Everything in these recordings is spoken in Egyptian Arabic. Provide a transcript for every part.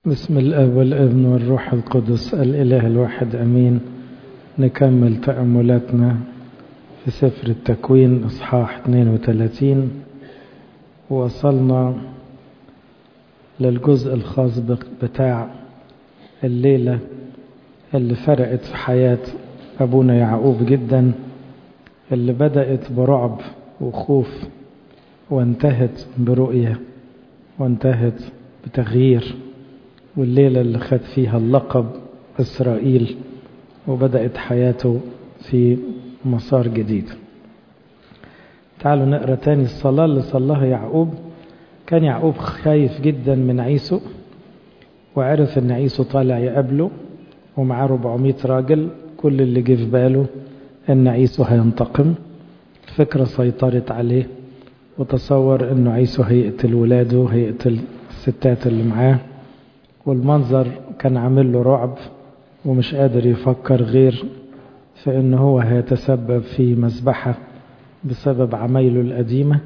بسم الأب والابن والروح القدس الإله الواحد أمين نكمل تأملاتنا في سفر التكوين إصحاح 32 وصلنا للجزء الخاص بتاع الليلة اللي فرقت في حياة أبونا يعقوب جدا اللي بدأت برعب وخوف وانتهت برؤية وانتهت بتغيير والليلة اللي خد فيها اللقب إسرائيل وبدأت حياته في مسار جديد تعالوا نقرأ تاني الصلاة اللي صلاها يعقوب كان يعقوب خايف جدا من عيسو وعرف ان عيسو طالع يقابله ومعاه 400 راجل كل اللي جه في باله ان عيسو هينتقم الفكرة سيطرت عليه وتصور انه عيسو هيقتل ولاده هيقتل الستات اللي معاه والمنظر كان عامل له رعب ومش قادر يفكر غير في ان هو هيتسبب في مذبحة بسبب عمايله القديمة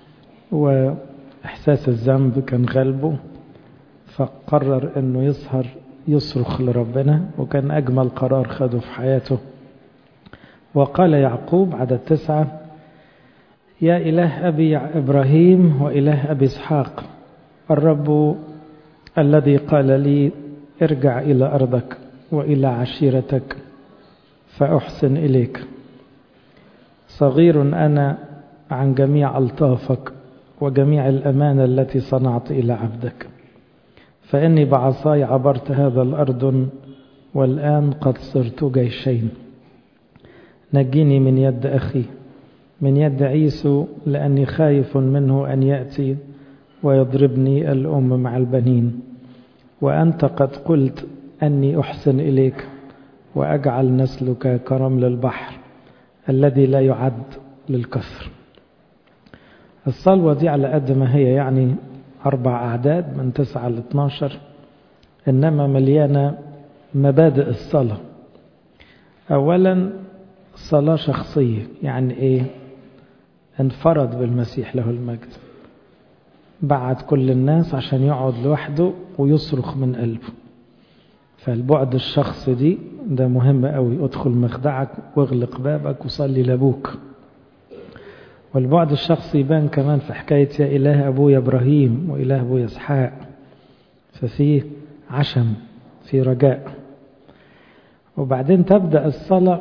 واحساس الذنب كان غالبه فقرر انه يسهر يصرخ لربنا وكان اجمل قرار خده في حياته وقال يعقوب عدد تسعة يا إله أبي إبراهيم وإله أبي إسحاق الرب الذي قال لي ارجع إلى أرضك وإلى عشيرتك فأحسن إليك صغير أنا عن جميع ألطافك وجميع الأمانة التي صنعت إلى عبدك فإني بعصاي عبرت هذا الأرض والآن قد صرت جيشين نجيني من يد أخي من يد عيسو لأني خايف منه أن يأتي ويضربني الأم مع البنين وأنت قد قلت أني أحسن إليك وأجعل نسلك كرمل البحر الذي لا يعد للكثر الصلوة دي على قد ما هي يعني أربع أعداد من تسعة ل 12 إنما مليانة مبادئ الصلاة أولا صلاة شخصية يعني إيه انفرد بالمسيح له المجد بعد كل الناس عشان يقعد لوحده ويصرخ من قلبه فالبعد الشخصي دي ده مهم قوي ادخل مخدعك واغلق بابك وصلي لابوك والبعد الشخصي يبان كمان في حكاية يا إله أبويا إبراهيم وإله أبويا إسحاق ففيه عشم في رجاء وبعدين تبدأ الصلاة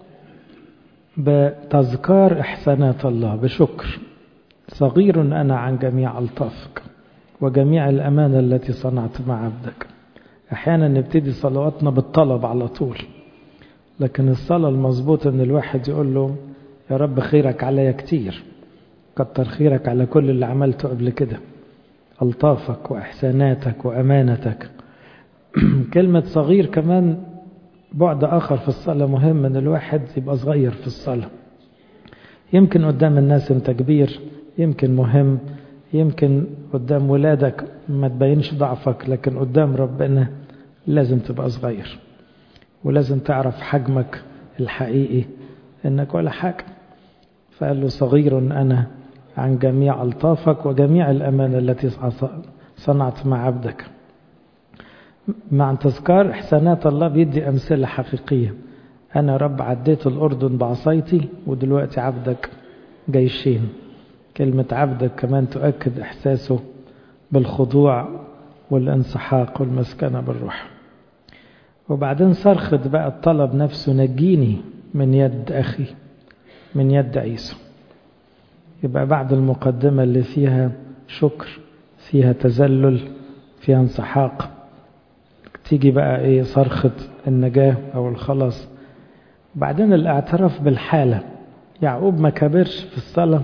بتذكار إحسانات الله بشكر صغير أنا عن جميع ألطافك وجميع الأمانة التي صنعت مع عبدك أحيانا نبتدي صلواتنا بالطلب على طول لكن الصلاة المظبوطة أن الواحد يقول له يا رب خيرك عليا كتير كتر خيرك على كل اللي عملته قبل كده ألطافك وإحساناتك وأمانتك كلمة صغير كمان بعد آخر في الصلاة مهم أن الواحد يبقى صغير في الصلاة يمكن قدام الناس أنت كبير يمكن مهم يمكن قدام ولادك ما تبينش ضعفك لكن قدام ربنا لازم تبقى صغير ولازم تعرف حجمك الحقيقي انك ولا حاجة فقال له صغير انا عن جميع الطافك وجميع الامانة التي صنعت مع عبدك مع تذكار احسانات الله بيدي امثلة حقيقية انا رب عديت الاردن بعصايتي ودلوقتي عبدك جيشين كلمة عبدك كمان تؤكد إحساسه بالخضوع والانسحاق والمسكنة بالروح وبعدين صرخت بقى الطلب نفسه نجيني من يد أخي من يد عيسو يبقى بعد المقدمة اللي فيها شكر فيها تذلل فيها انسحاق تيجي بقى ايه صرخة النجاة أو الخلاص بعدين الاعتراف بالحالة يعقوب ما كبرش في الصلاة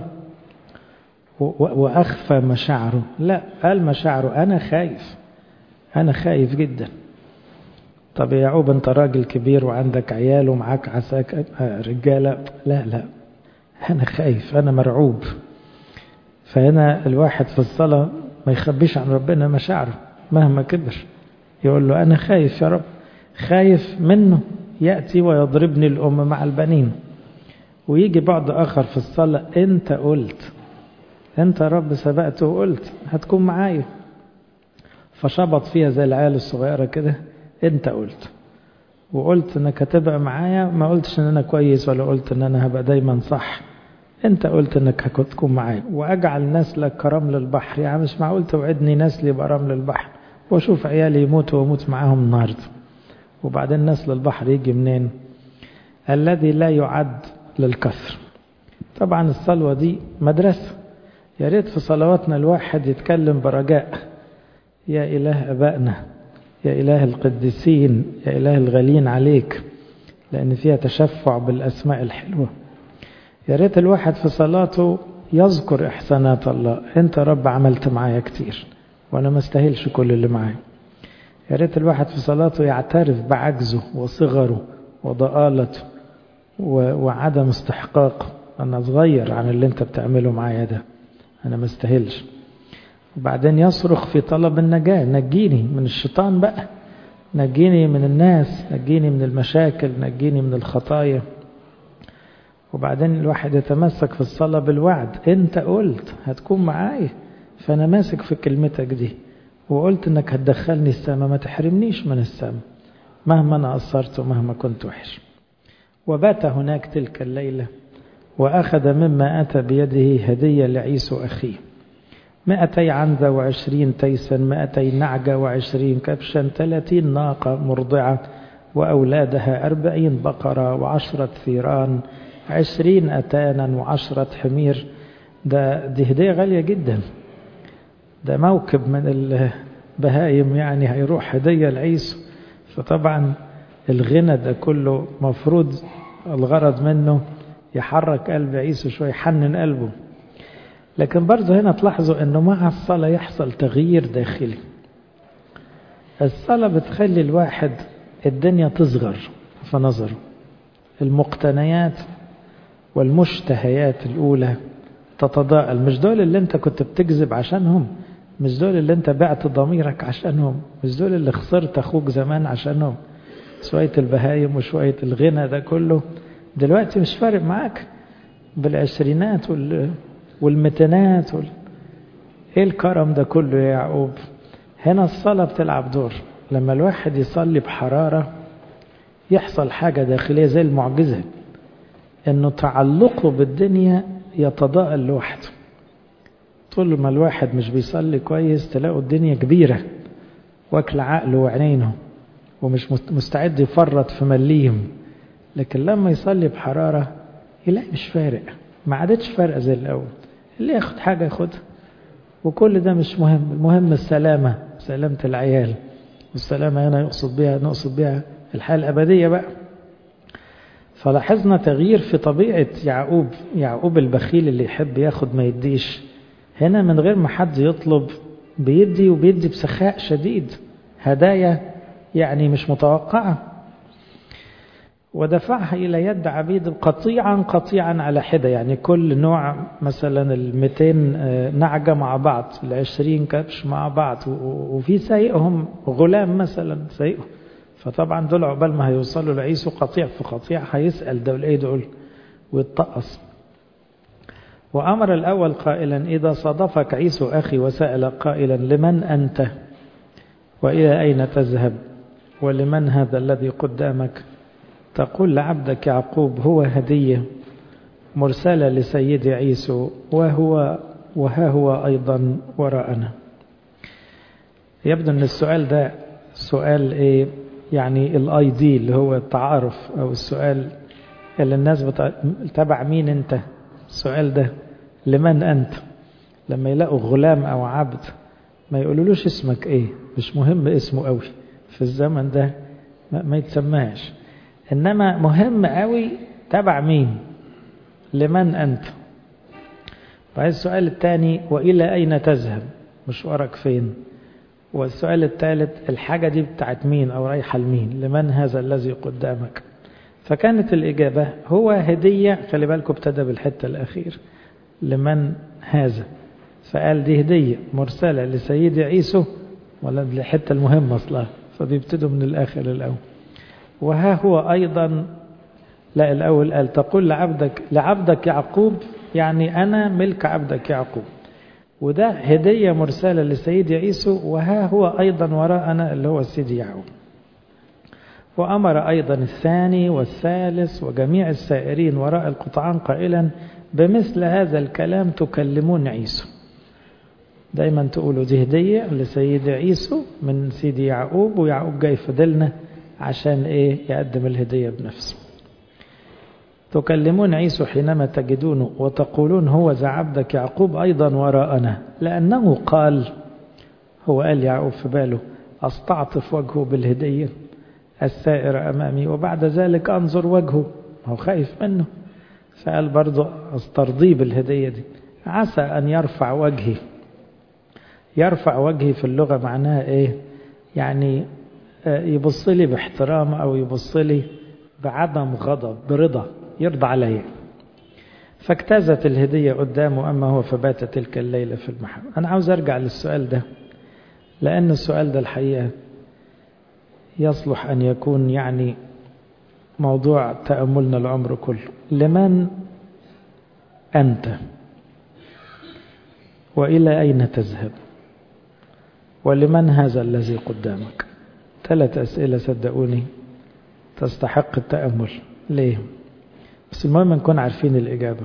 وأخفى مشاعره لا قال مشاعره أنا خايف أنا خايف جدا طب يا يعقوب أنت راجل كبير وعندك عيال ومعاك عساك رجالة لا لا أنا خايف أنا مرعوب فهنا الواحد في الصلاة ما يخبيش عن ربنا مشاعره مهما كبر يقول له أنا خايف يا رب خايف منه يأتي ويضربني الأم مع البنين ويجي بعض آخر في الصلاة أنت قلت أنت رب سبقت وقلت هتكون معايا فشبط فيها زي العيال الصغيرة كده انت قلت وقلت انك هتبقى معايا ما قلتش ان انا كويس ولا قلت ان انا هبقى دايما صح انت قلت انك هتكون معايا واجعل نسلك كرمل البحر يعني مش معقول توعدني نسلي يبقى رمل البحر واشوف عيالي يموتوا واموت معاهم النهارده وبعدين نسل البحر يجي منين الذي لا يعد للكثر طبعا الصلوة دي مدرسة يا ريت في صلواتنا الواحد يتكلم برجاء يا إله أبائنا يا إله القديسين يا إله الغالين عليك لأن فيها تشفع بالأسماء الحلوة يا ريت الواحد في صلاته يذكر إحسانات الله أنت رب عملت معايا كتير وأنا ما استاهلش كل اللي معايا يا ريت الواحد في صلاته يعترف بعجزه وصغره وضآلته وعدم استحقاقه أنا صغير عن اللي أنت بتعمله معايا ده أنا ما استاهلش وبعدين يصرخ في طلب النجاة نجيني من الشيطان بقى نجيني من الناس نجيني من المشاكل نجيني من الخطايا وبعدين الواحد يتمسك في الصلاة بالوعد انت قلت هتكون معايا فانا ماسك في كلمتك دي وقلت انك هتدخلني السماء ما تحرمنيش من السماء مهما انا قصرت ومهما كنت وحش وبات هناك تلك الليلة وأخذ مما أتى بيده هدية لعيسو أخيه مائتي عنزة وعشرين تيسا مائتي نعجة وعشرين كبشا ثلاثين ناقة مرضعة وأولادها أربعين بقرة وعشرة ثيران عشرين أتانا وعشرة حمير ده دي هدية غالية جدا ده موكب من البهايم يعني هيروح هدية لعيسو فطبعا الغنى ده كله مفروض الغرض منه يحرك قلب عيسو شوية يحنن قلبه لكن برضه هنا تلاحظوا انه مع الصلاة يحصل تغيير داخلي الصلاة بتخلي الواحد الدنيا تصغر في نظره المقتنيات والمشتهيات الأولى تتضاءل مش دول اللي انت كنت بتكذب عشانهم مش دول اللي انت بعت ضميرك عشانهم مش دول اللي خسرت اخوك زمان عشانهم شوية البهايم وشوية الغنى ده كله دلوقتي مش فارق معاك بالعشرينات وال... والمتينات وال... ايه الكرم ده كله يا يعقوب هنا الصلاة بتلعب دور لما الواحد يصلي بحرارة يحصل حاجة داخلية زي المعجزة انه تعلقه بالدنيا يتضاءل لوحده طول ما الواحد مش بيصلي كويس تلاقوا الدنيا كبيرة واكل عقله وعينينه ومش مستعد يفرط في مليهم لكن لما يصلي بحرارة يلاقي مش فارق ما عادتش فارقة زي الأول اللي ياخد حاجة ياخدها وكل ده مش مهم المهم السلامة سلامة العيال والسلامة هنا يقصد بها نقصد بها الحياة الأبدية بقى فلاحظنا تغيير في طبيعة يعقوب يعقوب البخيل اللي يحب ياخد ما يديش هنا من غير ما حد يطلب بيدي وبيدي بسخاء شديد هدايا يعني مش متوقعة ودفعها إلى يد عبيد قطيعا قطيعا على حدة يعني كل نوع مثلا المتين نعجة مع بعض العشرين كبش مع بعض وفي سايقهم غلام مثلا سايقهم فطبعا دول عقبال ما هيوصلوا لعيسو قطيع في قطيع هيسأل دول ايه دول ويتطقص وأمر الأول قائلا إذا صادفك عيسو أخي وسأل قائلا لمن أنت وإلى أين تذهب ولمن هذا الذي قدامك تقول لعبدك يعقوب هو هدية مرسلة لسيد عيسو وهو وها هو أيضا وراءنا يبدو أن السؤال ده سؤال إيه يعني الاي دي اللي هو التعارف أو السؤال اللي الناس بتاع تبع مين أنت السؤال ده لمن أنت لما يلاقوا غلام أو عبد ما يقولولوش اسمك إيه مش مهم اسمه قوي في الزمن ده ما يتسماش إنما مهم قوي تبع مين لمن أنت بعد السؤال الثاني وإلى أين تذهب مشوارك فين والسؤال الثالث الحاجة دي بتاعت مين أو رايحة لمين لمن هذا الذي قدامك فكانت الإجابة هو هدية خلي بالكم ابتدى بالحتة الأخير لمن هذا فقال دي هدية مرسلة لسيدي عيسو ولا الحتة المهمة أصلا فبيبتدوا من الآخر الأول وها هو أيضا لا الأول قال تقول لعبدك لعبدك يعقوب يعني أنا ملك عبدك يعقوب وده هدية مرسلة لسيد عيسو وها هو أيضا وراءنا اللي هو السيد يعقوب وأمر أيضا الثاني والثالث وجميع السائرين وراء القطعان قائلا بمثل هذا الكلام تكلمون عيسو دايما تقولوا دي هدية لسيد عيسو من سيدي يعقوب ويعقوب جاي فضلنا عشان ايه يقدم الهدية بنفسه تكلمون عيسو حينما تجدونه وتقولون هو ذا عبدك يعقوب أيضا وراءنا لأنه قال هو قال يعقوب في باله أستعطف وجهه بالهدية السائر أمامي وبعد ذلك أنظر وجهه هو خايف منه فقال برضه استرضيه بالهدية دي عسى أن يرفع وجهي يرفع وجهي في اللغة معناها إيه يعني يبص لي باحترام أو يبص لي بعدم غضب برضا يرضى علي فاجتازت الهدية قدامه أما هو فبات تلك الليلة في المحل أنا عاوز أرجع للسؤال ده لأن السؤال ده الحقيقة يصلح أن يكون يعني موضوع تأملنا العمر كله لمن أنت وإلى أين تذهب ولمن هذا الذي قدامك ثلاث أسئلة صدقوني تستحق التأمل ليه بس المهم نكون عارفين الإجابة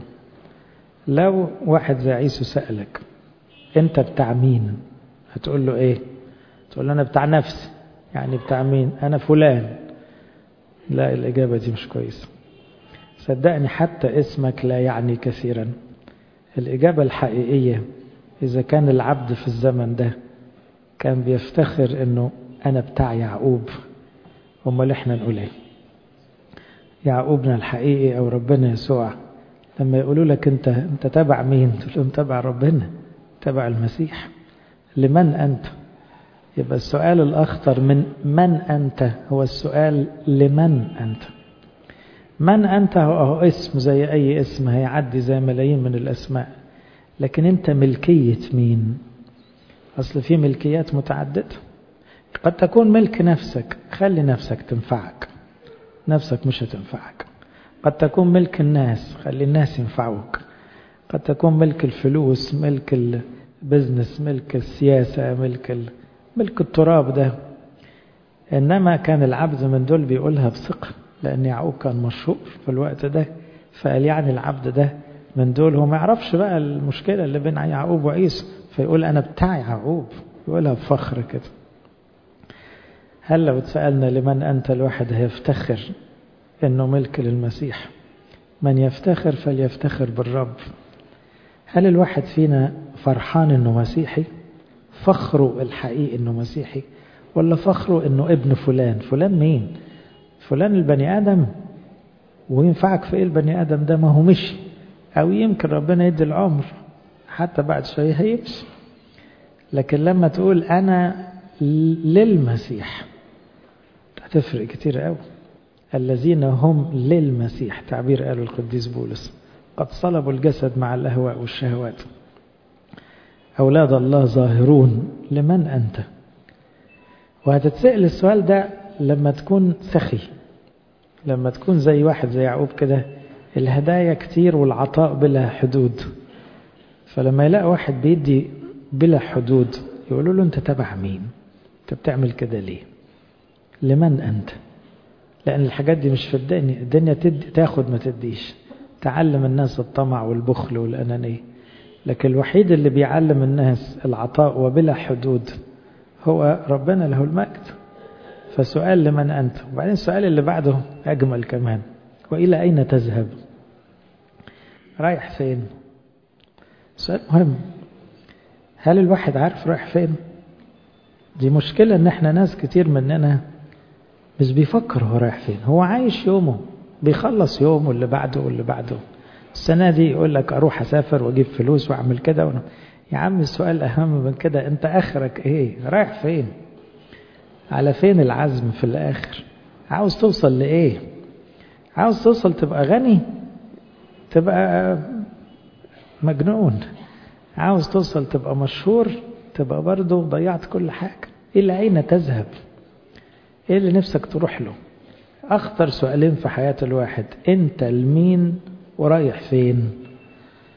لو واحد زي عيسو سألك أنت بتاع مين هتقول له إيه تقول له أنا بتاع نفسي يعني بتاع مين أنا فلان لا الإجابة دي مش كويسة صدقني حتى اسمك لا يعني كثيرا الإجابة الحقيقية إذا كان العبد في الزمن ده كان بيفتخر أنه أنا بتاع يعقوب أمال إحنا نقول إيه يعقوبنا الحقيقي أو ربنا يسوع لما يقولوا لك أنت أنت تبع مين تقول لهم تبع ربنا تبع المسيح لمن أنت يبقى السؤال الأخطر من من أنت هو السؤال لمن أنت من أنت هو اسم زي أي اسم هيعدي زي ملايين من الأسماء لكن أنت ملكية مين أصل في ملكيات متعددة قد تكون ملك نفسك خلي نفسك تنفعك نفسك مش هتنفعك قد تكون ملك الناس خلي الناس ينفعوك قد تكون ملك الفلوس ملك البزنس ملك السياسة ملك ال... ملك التراب ده إنما كان العبد من دول بيقولها بثقة لأن يعقوب كان مشهور في الوقت ده فقال يعني العبد ده من دول هو ما يعرفش بقى المشكلة اللي بين يعقوب وعيسى فيقول أنا بتاع يعقوب يقولها بفخر كده هل لو اتسألنا لمن أنت الواحد هيفتخر إنه ملك للمسيح من يفتخر فليفتخر بالرب هل الواحد فينا فرحان إنه مسيحي فخره الحقيقي إنه مسيحي ولا فخره إنه ابن فلان فلان مين فلان البني آدم وينفعك في إيه البني آدم ده ما هو مشي أو يمكن ربنا يدي العمر حتى بعد شوية هيمشي لكن لما تقول أنا للمسيح هتفرق كتير قوي الذين هم للمسيح تعبير قاله القديس بولس قد صلبوا الجسد مع الأهواء والشهوات أولاد الله ظاهرون لمن أنت وهتتسأل السؤال ده لما تكون سخي لما تكون زي واحد زي يعقوب كده الهدايا كتير والعطاء بلا حدود فلما يلاقي واحد بيدي بلا حدود يقولوا له انت تبع مين انت بتعمل كده ليه لمن انت لان الحاجات دي مش في الدنيا الدنيا تدي تاخد ما تديش تعلم الناس الطمع والبخل والانانيه لكن الوحيد اللي بيعلم الناس العطاء وبلا حدود هو ربنا له المجد فسؤال لمن أنت وبعدين السؤال اللي بعده أجمل كمان وإلى أين تذهب رايح فين سؤال مهم هل الواحد عارف رايح فين دي مشكلة ان احنا ناس كتير مننا مش بيفكر هو رايح فين هو عايش يومه بيخلص يومه اللي بعده واللي بعده السنة دي يقول لك أروح أسافر وأجيب فلوس وأعمل كده وأنا... يا عم السؤال أهم من كده أنت آخرك إيه رايح فين على فين العزم في الآخر عاوز توصل لإيه عاوز توصل تبقى غني تبقى مجنون عاوز توصل تبقى مشهور تبقى برضه ضيعت كل حاجة إلى أين تذهب إيه اللي نفسك تروح له أخطر سؤالين في حياة الواحد أنت لمين ورايح فين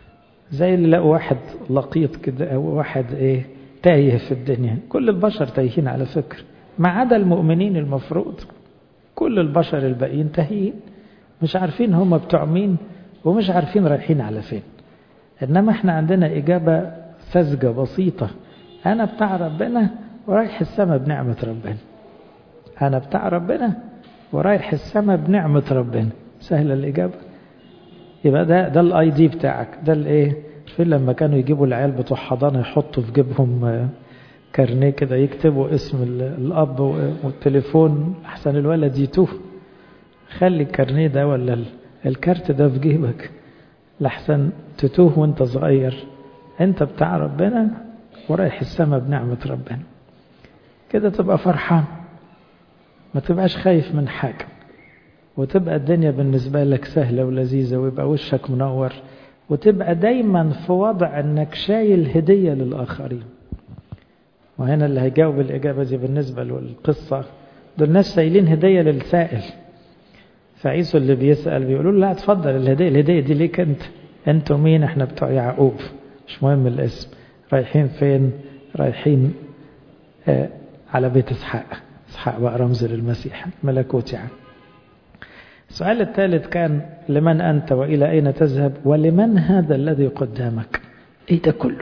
زي اللي لقوا واحد لقيط كده أو واحد إيه تايه في الدنيا كل البشر تايهين على فكرة ما عدا المؤمنين المفروض كل البشر الباقيين تاهين مش عارفين هم بتوع مين ومش عارفين رايحين على فين إنما احنا عندنا إجابة ساذجة بسيطة أنا بتاع ربنا ورايح السماء بنعمة ربنا أنا بتاع ربنا ورايح السماء بنعمة ربنا سهلة الإجابة يبقى ده ده الاي دي بتاعك ده الايه في لما كانوا يجيبوا العيال بتوع حضانه يحطوا في جيبهم كارنيه كده يكتبوا اسم الاب والتليفون احسن الولد يتوه خلي الكارنيه ده ولا الكارت ده في جيبك لحسن تتوه وانت صغير انت بتاع ربنا ورايح السماء بنعمة ربنا كده تبقى فرحان ما تبقاش خايف من حاجة وتبقى الدنيا بالنسبة لك سهلة ولذيذة ويبقى وشك منور وتبقى دايما في وضع انك شايل هدية للآخرين وهنا اللي هيجاوب الإجابة دي بالنسبة للقصة دول الناس شايلين هدية للسائل فعيسو اللي بيسأل بيقولوا له لا اتفضل الهدية الهدية دي ليك انت انتوا مين احنا بتوع يعقوب مش مهم الاسم رايحين فين رايحين آه على بيت اسحاق اسحاق بقى رمز للمسيح ملكوت يعني السؤال الثالث كان لمن أنت وإلى أين تذهب ولمن هذا الذي قدامك إيه ده كله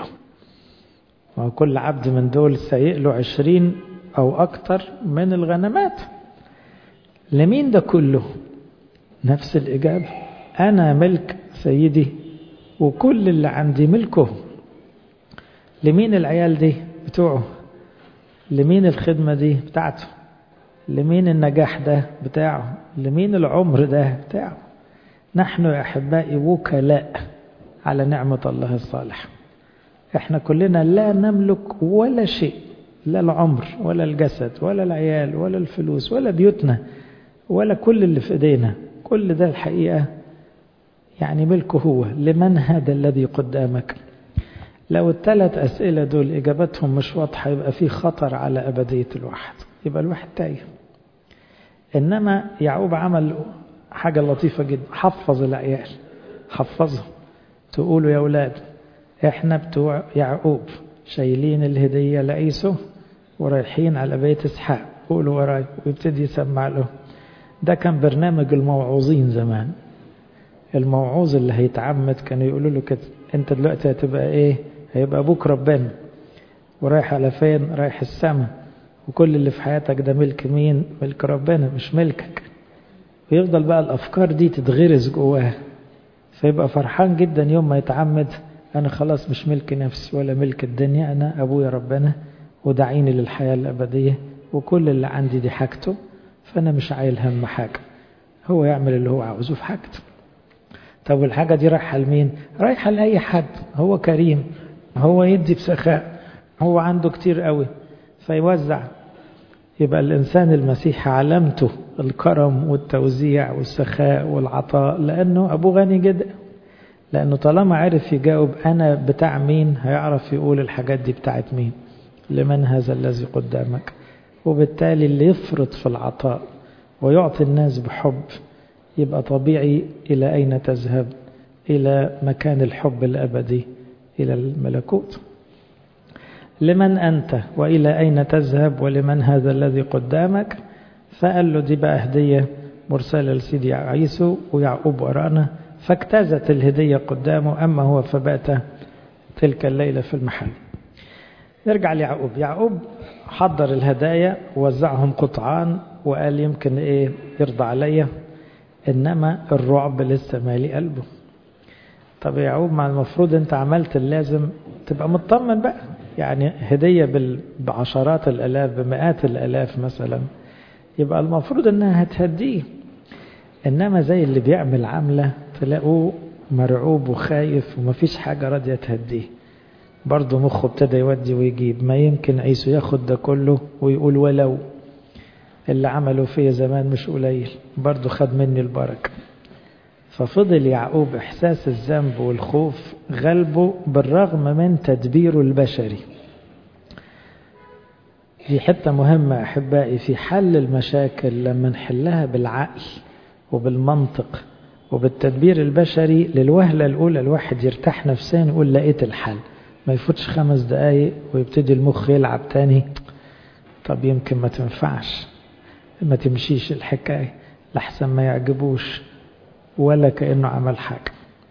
وكل عبد من دول سيئ له عشرين أو أكتر من الغنمات لمين ده كله نفس الإجابة أنا ملك سيدي وكل اللي عندي ملكه لمين العيال دي بتوعه لمين الخدمة دي بتاعته لمين النجاح ده بتاعه لمين العمر ده بتاعه نحن يا أحبائي وكلاء على نعمة الله الصالح احنا كلنا لا نملك ولا شيء لا العمر ولا الجسد ولا العيال ولا الفلوس ولا بيوتنا ولا كل اللي في ايدينا كل ده الحقيقة يعني ملكه هو لمن هذا الذي قدامك لو الثلاث أسئلة دول إجابتهم مش واضحة يبقى في خطر على أبدية الواحد يبقى الواحد تايه إنما يعقوب عمل حاجة لطيفة جدا حفظ العيال حفظهم تقولوا يا أولاد إحنا بتوع يعقوب شايلين الهدية لعيسو ورايحين على بيت إسحاق قولوا وراي ويبتدي يسمع له ده كان برنامج الموعوظين زمان الموعوظ اللي هيتعمد كانوا يقولوا له كده انت دلوقتي هتبقى ايه هيبقى ابوك ربنا ورايح على فين رايح السماء وكل اللي في حياتك ده ملك مين ملك ربنا مش ملكك ويفضل بقى الافكار دي تتغرز جواه فيبقى فرحان جدا يوم ما يتعمد انا خلاص مش ملك نفسي ولا ملك الدنيا انا ابويا ربنا ودعيني للحياة الابدية وكل اللي عندي دي حاجته فانا مش عايل هم حاجة هو يعمل اللي هو عاوزه في حاجته طب والحاجة دي رايحة لمين رايحة لأي حد هو كريم هو يدي بسخاء هو عنده كتير قوي فيوزع يبقى الإنسان المسيحي علامته الكرم والتوزيع والسخاء والعطاء لأنه أبوه غني جدا لأنه طالما عرف يجاوب أنا بتاع مين هيعرف يقول الحاجات دي بتاعت مين لمن هذا الذي قدامك وبالتالي اللي يفرط في العطاء ويعطي الناس بحب يبقى طبيعي إلى أين تذهب إلى مكان الحب الأبدي إلى الملكوت لمن أنت وإلى أين تذهب ولمن هذا الذي قدامك فقال له دي بقى هدية مرسلة لسيدي عيسو ويعقوب ورانا فاجتازت الهدية قدامه أما هو فبات تلك الليلة في المحل نرجع ليعقوب يعقوب حضر الهدايا ووزعهم قطعان وقال يمكن ايه يرضى عليا انما الرعب لسه مالي قلبه طب يا يعقوب ما المفروض انت عملت اللازم تبقى مطمن بقى يعني هدية بعشرات الالاف بمئات الالاف مثلا يبقى المفروض انها هتهديه انما زي اللي بيعمل عملة تلاقوه مرعوب وخايف ومفيش حاجة راضية تهديه برضه مخه ابتدى يودي ويجيب ما يمكن عيسو ياخد ده كله ويقول ولو اللي عمله فيا زمان مش قليل برضه خد مني البركة ففضل يعقوب إحساس الذنب والخوف غلبه بالرغم من تدبيره البشري دي حتة مهمة أحبائي في حل المشاكل لما نحلها بالعقل وبالمنطق وبالتدبير البشري للوهلة الأولى الواحد يرتاح نفسيا يقول لقيت الحل ما يفوتش خمس دقايق ويبتدي المخ يلعب تاني طب يمكن ما تنفعش ما تمشيش الحكاية لحسن ما يعجبوش ولا كأنه عمل حاجة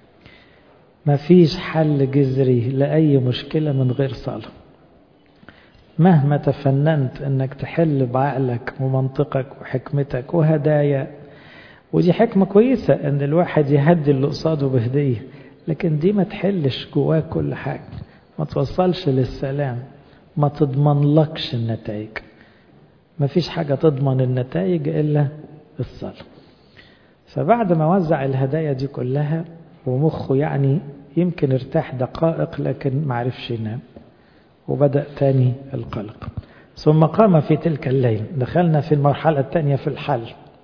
ما فيش حل جذري لأي مشكلة من غير صلاة مهما تفننت انك تحل بعقلك ومنطقك وحكمتك وهدايا ودي حكمة كويسة ان الواحد يهدي اللي قصاده بهدية لكن دي ما تحلش جواك كل حاجة ما توصلش للسلام ما تضمن لكش النتائج ما فيش حاجة تضمن النتائج إلا الصلاة فبعد ما وزع الهدايا دي كلها ومخه يعني يمكن ارتاح دقائق لكن ما عرفش ينام وبدأ تاني القلق ثم قام في تلك الليل دخلنا في المرحلة الثانية في الحل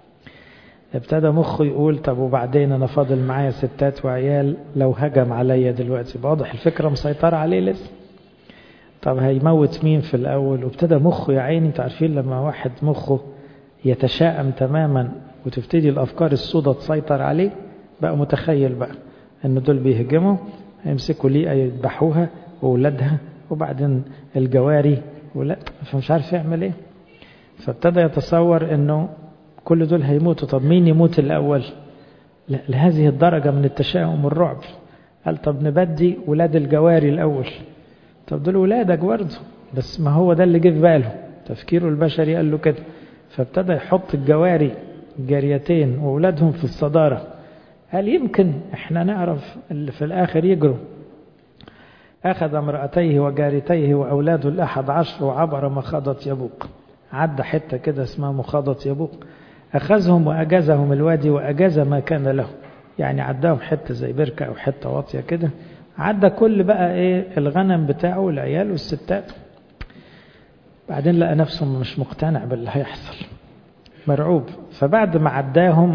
ابتدى مخه يقول طب وبعدين انا فاضل معايا ستات وعيال لو هجم عليا دلوقتي واضح الفكرة مسيطرة عليه لسه طب هيموت مين في الاول وابتدى مخه يا عيني تعرفين لما واحد مخه يتشائم تماما وتبتدي الافكار السوداء تسيطر عليه بقى متخيل بقى ان دول بيهجموا هيمسكوا ليه يذبحوها واولادها وبعدين الجواري ولا فمش عارف يعمل ايه فابتدى يتصور انه كل دول هيموتوا طب مين يموت الاول لا لهذه الدرجة من التشاؤم والرعب قال طب نبدي ولاد الجواري الاول طب دول ولادك برضه بس ما هو ده اللي جه في باله تفكيره البشري قال له كده فابتدى يحط الجواري جاريتين واولادهم في الصدارة قال يمكن احنا نعرف اللي في الاخر يجروا أخذ امرأتيه وجارتيه وأولاده الأحد عشر وعبر مخاضة يبوق عدى حتة كده اسمها مخاضة يبوق أخذهم وأجازهم الوادي وأجاز ما كان له يعني عداهم حتة زي بركة أو حتة واطية كده عدى كل بقى إيه الغنم بتاعه والعيال والستات بعدين لقى نفسه مش مقتنع باللي هيحصل مرعوب فبعد ما عداهم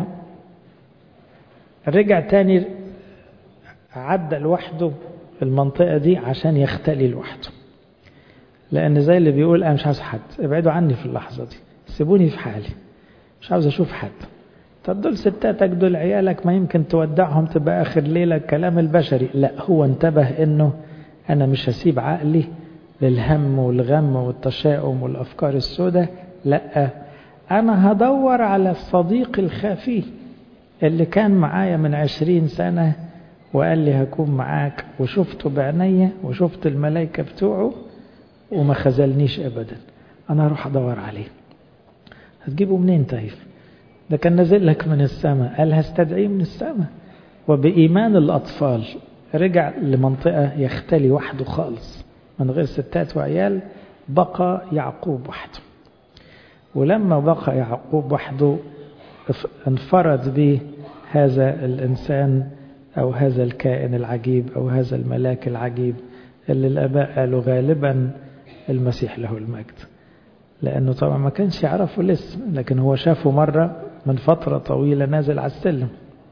رجع تاني عدى لوحده المنطقة دي عشان يختلي لوحده لأن زي اللي بيقول أنا مش عاوز حد ابعدوا عني في اللحظة دي سيبوني في حالي مش عاوز أشوف حد طب دول ستاتك دول عيالك ما يمكن تودعهم تبقى آخر ليلة الكلام البشري لا هو انتبه إنه أنا مش هسيب عقلي للهم والغم والتشاؤم والأفكار السوداء لا أنا هدور على الصديق الخفي اللي كان معايا من عشرين سنة وقال لي هكون معاك وشفته بعينيا وشفت الملائكة بتوعه وما خذلنيش أبدا أنا هروح أدور عليه هتجيبه منين طيب ده كان نازل لك من السماء قال هستدعيه من السماء وبإيمان الأطفال رجع لمنطقة يختلي وحده خالص من غير ستات وعيال بقى يعقوب وحده ولما بقى يعقوب وحده انفرد به هذا الإنسان أو هذا الكائن العجيب أو هذا الملاك العجيب اللي الآباء قالوا غالبا المسيح له المجد لأنه طبعا ما كانش يعرفه لسه لكن هو شافه مرة من فترة طويلة نازل على السلم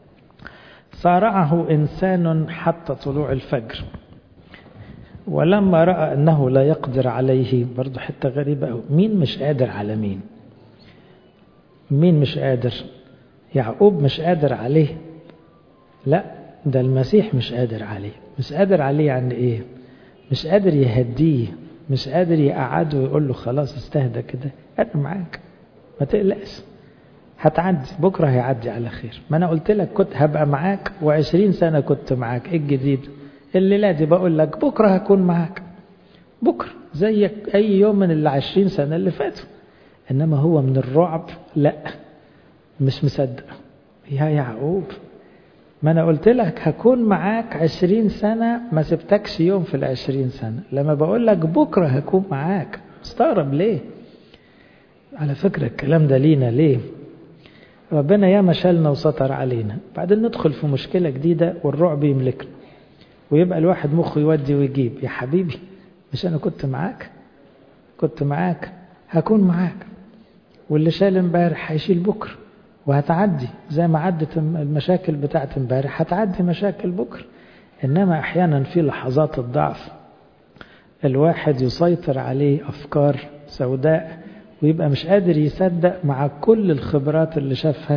صارعه إنسان حتى طلوع الفجر ولما رأى أنه لا يقدر عليه برضو حتة غريبة أو مين مش قادر على مين مين مش قادر يعقوب مش قادر عليه لا ده المسيح مش قادر عليه مش قادر عليه يعني ايه مش قادر يهديه مش قادر يقعده ويقول له خلاص استهدى كده انا معاك ما تقلقش هتعدي بكره هيعدي على خير ما انا قلت لك كنت هبقى معاك وعشرين سنه كنت معاك ايه الجديد الليله دي بقول لك بكره هكون معاك بكره زيك اي يوم من العشرين سنه اللي فاتوا انما هو من الرعب لا مش مصدق يا يعقوب ما أنا قلت لك هكون معاك عشرين سنة ما سبتكش يوم في العشرين سنة لما بقول لك بكرة هكون معاك استغرب ليه على فكرة الكلام ده لينا ليه ربنا ياما شالنا وسطر علينا بعدين ندخل في مشكلة جديدة والرعب يملكنا ويبقى الواحد مخه يودي ويجيب يا حبيبي مش أنا كنت معاك كنت معاك هكون معاك واللي شال امبارح هيشيل بكره وهتعدي زي ما عدت المشاكل بتاعت امبارح هتعدي مشاكل بكره انما احيانا في لحظات الضعف الواحد يسيطر عليه افكار سوداء ويبقى مش قادر يصدق مع كل الخبرات اللي شافها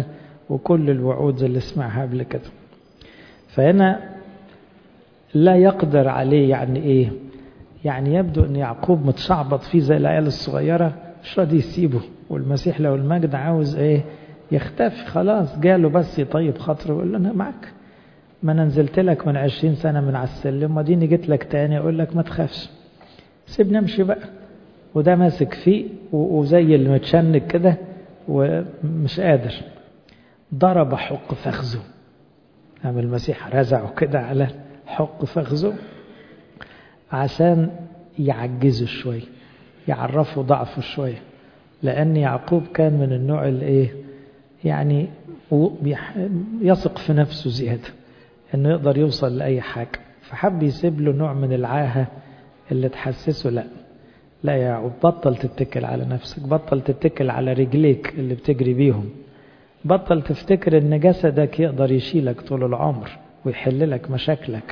وكل الوعود اللي سمعها قبل كده فهنا لا يقدر عليه يعني ايه يعني يبدو ان يعقوب متشعبط فيه زي العيال الصغيرة مش راضي يسيبه والمسيح لو المجد عاوز ايه يختفي خلاص جاله بس يطيب خاطره ويقول له انا معك ما انا نزلت لك من عشرين سنة من على السلم وديني جيت لك تاني اقول لك ما تخافش سيبني امشي بقى وده ماسك فيه وزي اللي متشنج كده ومش قادر ضرب حق فخذه قام المسيح رزعه كده على حق فخذه عشان يعجزه شوية يعرفه ضعفه شوية لأن يعقوب كان من النوع اللي إيه يعني يثق في نفسه زيادة إنه يقدر يوصل لأي حاجة فحب يسيب له نوع من العاهة اللي تحسسه لا لا يا يعقوب بطل تتكل على نفسك بطل تتكل على رجليك اللي بتجري بيهم بطل تفتكر ان جسدك يقدر يشيلك طول العمر ويحل لك مشاكلك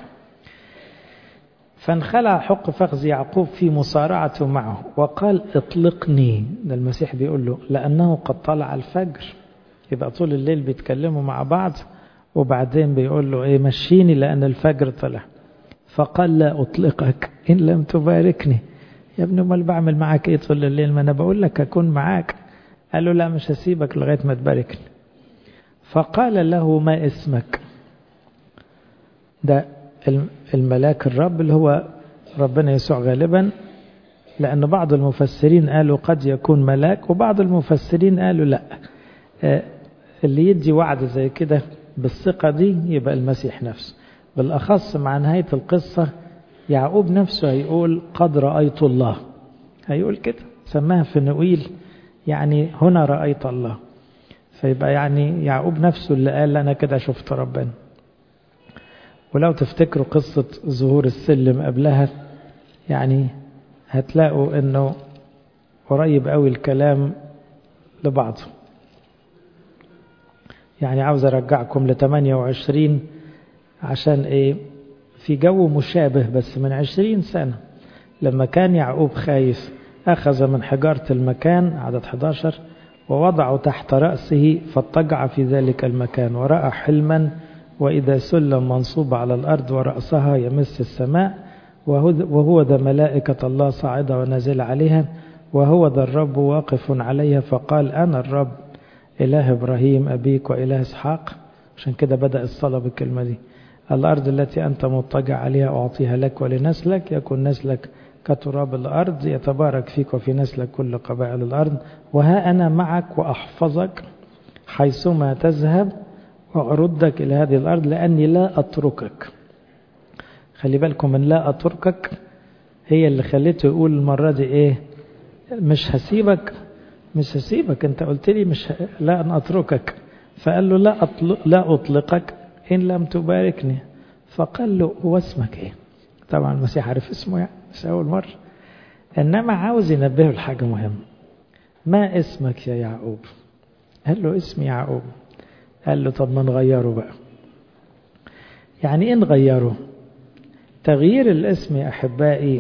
فانخلع حق فخذ يعقوب في مصارعته معه وقال اطلقني ده المسيح بيقول له لأنه قد طلع الفجر يبقى طول الليل بيتكلموا مع بعض وبعدين بيقول له ايه مشيني لأن الفجر طلع فقال لا أطلقك إن لم تباركني يا ابني امال بعمل معاك ايه طول الليل ما انا بقول لك اكون معاك قال له لا مش هسيبك لغايه ما تباركني فقال له ما اسمك ده الملاك الرب اللي هو ربنا يسوع غالبا لأن بعض المفسرين قالوا قد يكون ملاك وبعض المفسرين قالوا لا اللي يدي وعد زي كده بالثقة دي يبقى المسيح نفسه بالأخص مع نهاية القصة يعقوب نفسه هيقول قد رأيت الله هيقول كده سماها في نويل يعني هنا رأيت الله فيبقى يعني يعقوب نفسه اللي قال أنا كده شفت ربنا ولو تفتكروا قصة ظهور السلم قبلها يعني هتلاقوا انه قريب قوي الكلام لبعضه يعني عاوز ارجعكم ل 28 عشان ايه في جو مشابه بس من 20 سنة لما كان يعقوب خايف أخذ من حجارة المكان عدد 11 ووضعه تحت رأسه فاضطجع في ذلك المكان ورأى حلما وإذا سلم منصوب على الأرض ورأسها يمس السماء وهو ذا ملائكة الله صاعدة ونازل عليها وهو ذا الرب واقف عليها فقال أنا الرب إله إبراهيم أبيك وإله إسحاق عشان كده بدأ الصلاة بالكلمة دي الأرض التي أنت مضطجع عليها أعطيها لك ولنسلك يكون نسلك كتراب الأرض يتبارك فيك وفي نسلك كل قبائل الأرض وها أنا معك وأحفظك حيثما تذهب وأردك إلى هذه الأرض لأني لا أتركك خلي بالكم من لا أتركك هي اللي خليته يقول المرة دي إيه مش هسيبك مش هسيبك أنت قلت لي مش ه... لا أن أتركك فقال له لا أطلق لا أطلقك إن لم تباركني فقال له هو اسمك إيه طبعا المسيح عارف اسمه يعني مش أول مرة إنما عاوز ينبهه لحاجة مهمة ما اسمك يا يعقوب قال له اسمي يعقوب قال له طب ما نغيره بقى يعني ايه نغيره تغيير الاسم يا احبائي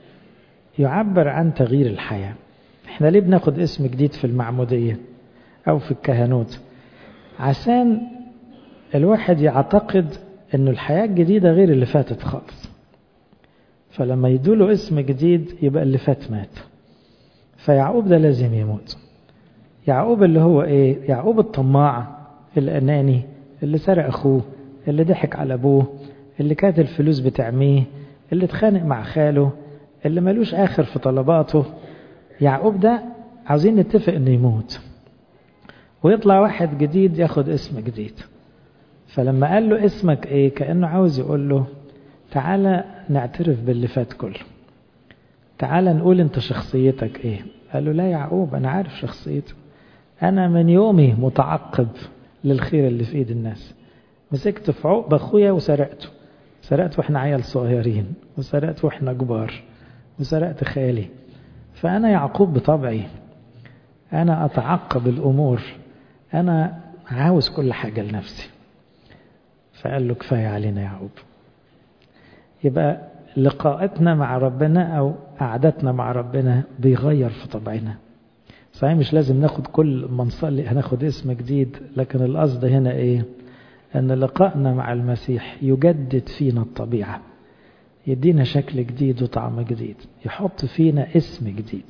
يعبر عن تغيير الحياه احنا ليه بناخد اسم جديد في المعموديه او في الكهنوت عشان الواحد يعتقد انه الحياه الجديده غير اللي فاتت خالص فلما يدوله اسم جديد يبقى اللي فات مات فيعقوب ده لازم يموت يعقوب اللي هو ايه يعقوب الطماع الأناني اللي سرق أخوه اللي ضحك على أبوه اللي كانت الفلوس بتعميه اللي اتخانق مع خاله اللي ملوش آخر في طلباته يعقوب ده عاوزين نتفق انه يموت ويطلع واحد جديد ياخد اسم جديد فلما قال له اسمك ايه كأنه عاوز يقول له تعالى نعترف باللي فات كله تعالى نقول انت شخصيتك ايه قال له لا يعقوب انا عارف شخصيتي انا من يومي متعقب للخير اللي في ايد الناس مسكت في عقب اخويا وسرقته سرقت واحنا عيال صغيرين وسرقت واحنا كبار وسرقت خالي فانا يعقوب بطبعي انا اتعقب الامور انا عاوز كل حاجه لنفسي فقال له كفايه علينا يعقوب يبقى لقاءاتنا مع ربنا او قعدتنا مع ربنا بيغير في طبعنا صحيح مش لازم ناخد كل ما نصلي هناخد اسم جديد لكن القصد هنا ايه ان لقائنا مع المسيح يجدد فينا الطبيعة يدينا شكل جديد وطعم جديد يحط فينا اسم جديد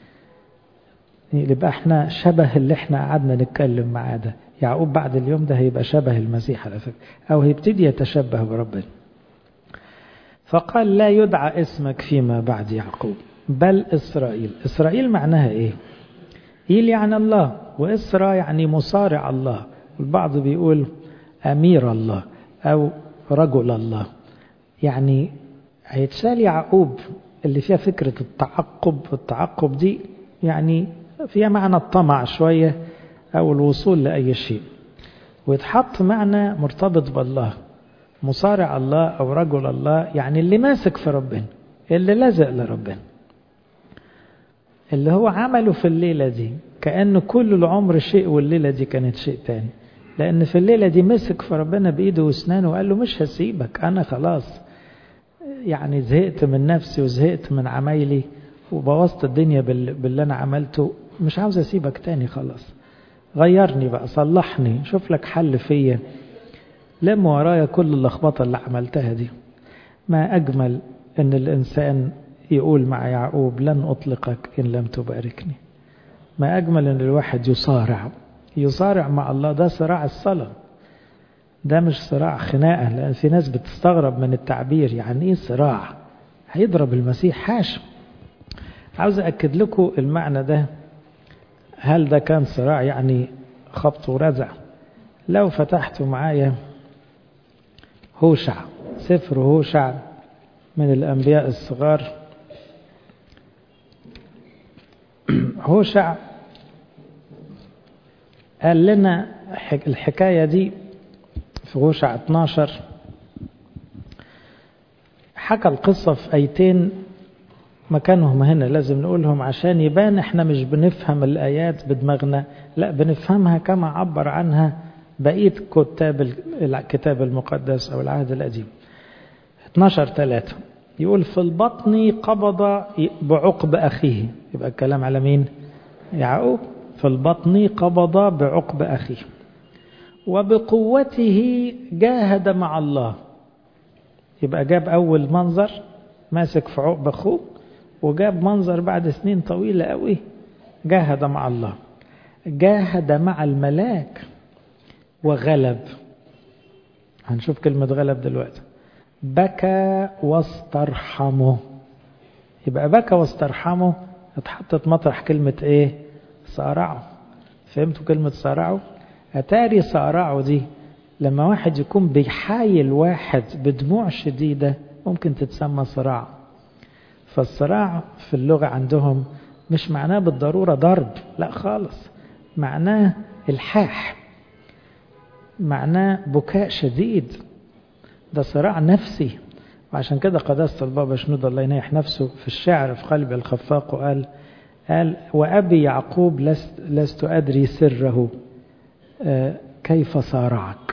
يبقى احنا شبه اللي احنا قعدنا نتكلم معاه ده يعقوب بعد اليوم ده هيبقى شبه المسيح على فكرة او هيبتدي يتشبه بربنا فقال لا يدعى اسمك فيما بعد يعقوب بل إسرائيل إسرائيل معناها إيه إيل يعني الله وإسرى يعني مصارع الله البعض بيقول أمير الله أو رجل الله يعني هيتشال يعقوب اللي فيها فكرة التعقب التعقب دي يعني فيها معنى الطمع شوية أو الوصول لأي شيء ويتحط معنى مرتبط بالله مصارع الله أو رجل الله يعني اللي ماسك في ربنا اللي لزق لربنا اللي هو عمله في الليلة دي كأن كل العمر شيء والليلة دي كانت شيء تاني لأن في الليلة دي مسك في ربنا بإيده وأسنانه وقال له مش هسيبك أنا خلاص يعني زهقت من نفسي وزهقت من عمايلي وبوظت الدنيا باللي أنا عملته مش عاوز أسيبك تاني خلاص غيرني بقى صلحني شوف لك حل فيا لم ورايا كل اللخبطة اللي عملتها دي ما أجمل أن الإنسان يقول مع يعقوب لن أطلقك إن لم تباركني ما أجمل أن الواحد يصارع يصارع مع الله ده صراع الصلاة ده مش صراع خناقة لأن في ناس بتستغرب من التعبير يعني إيه صراع هيضرب المسيح حاشم عاوز أكد لكم المعنى ده هل ده كان صراع يعني خبط ورزع لو فتحتوا معايا هوشع سفر هوشع من الأنبياء الصغار هوشع قال لنا الحكاية دي في هوشع 12 حكى القصة في أيتين مكانهم هنا لازم نقولهم عشان يبان احنا مش بنفهم الآيات بدماغنا لا بنفهمها كما عبر عنها بقية كتاب الكتاب المقدس أو العهد القديم 12 3 يقول في البطن قبض بعقب أخيه يبقى الكلام على مين يعقوب في البطن قبض بعقب أخيه وبقوته جاهد مع الله يبقى جاب أول منظر ماسك في عقب أخوه وجاب منظر بعد سنين طويلة قوي جاهد مع الله جاهد مع الملاك وغلب هنشوف كلمة غلب دلوقتي بكى واسترحمه يبقى بكى واسترحمه اتحطت مطرح كلمة ايه صارعه فهمتوا كلمة صارعه أتاري صارعه دي لما واحد يكون بيحايل واحد بدموع شديدة ممكن تتسمى صراع فالصراع في اللغة عندهم مش معناه بالضرورة ضرب لا خالص معناه الحاح معناه بكاء شديد ده صراع نفسي وعشان كده قداسة البابا شنود الله ينيح نفسه في الشعر في قلب الخفاق وقال قال وأبي يعقوب لست, لست أدري سره كيف صارعك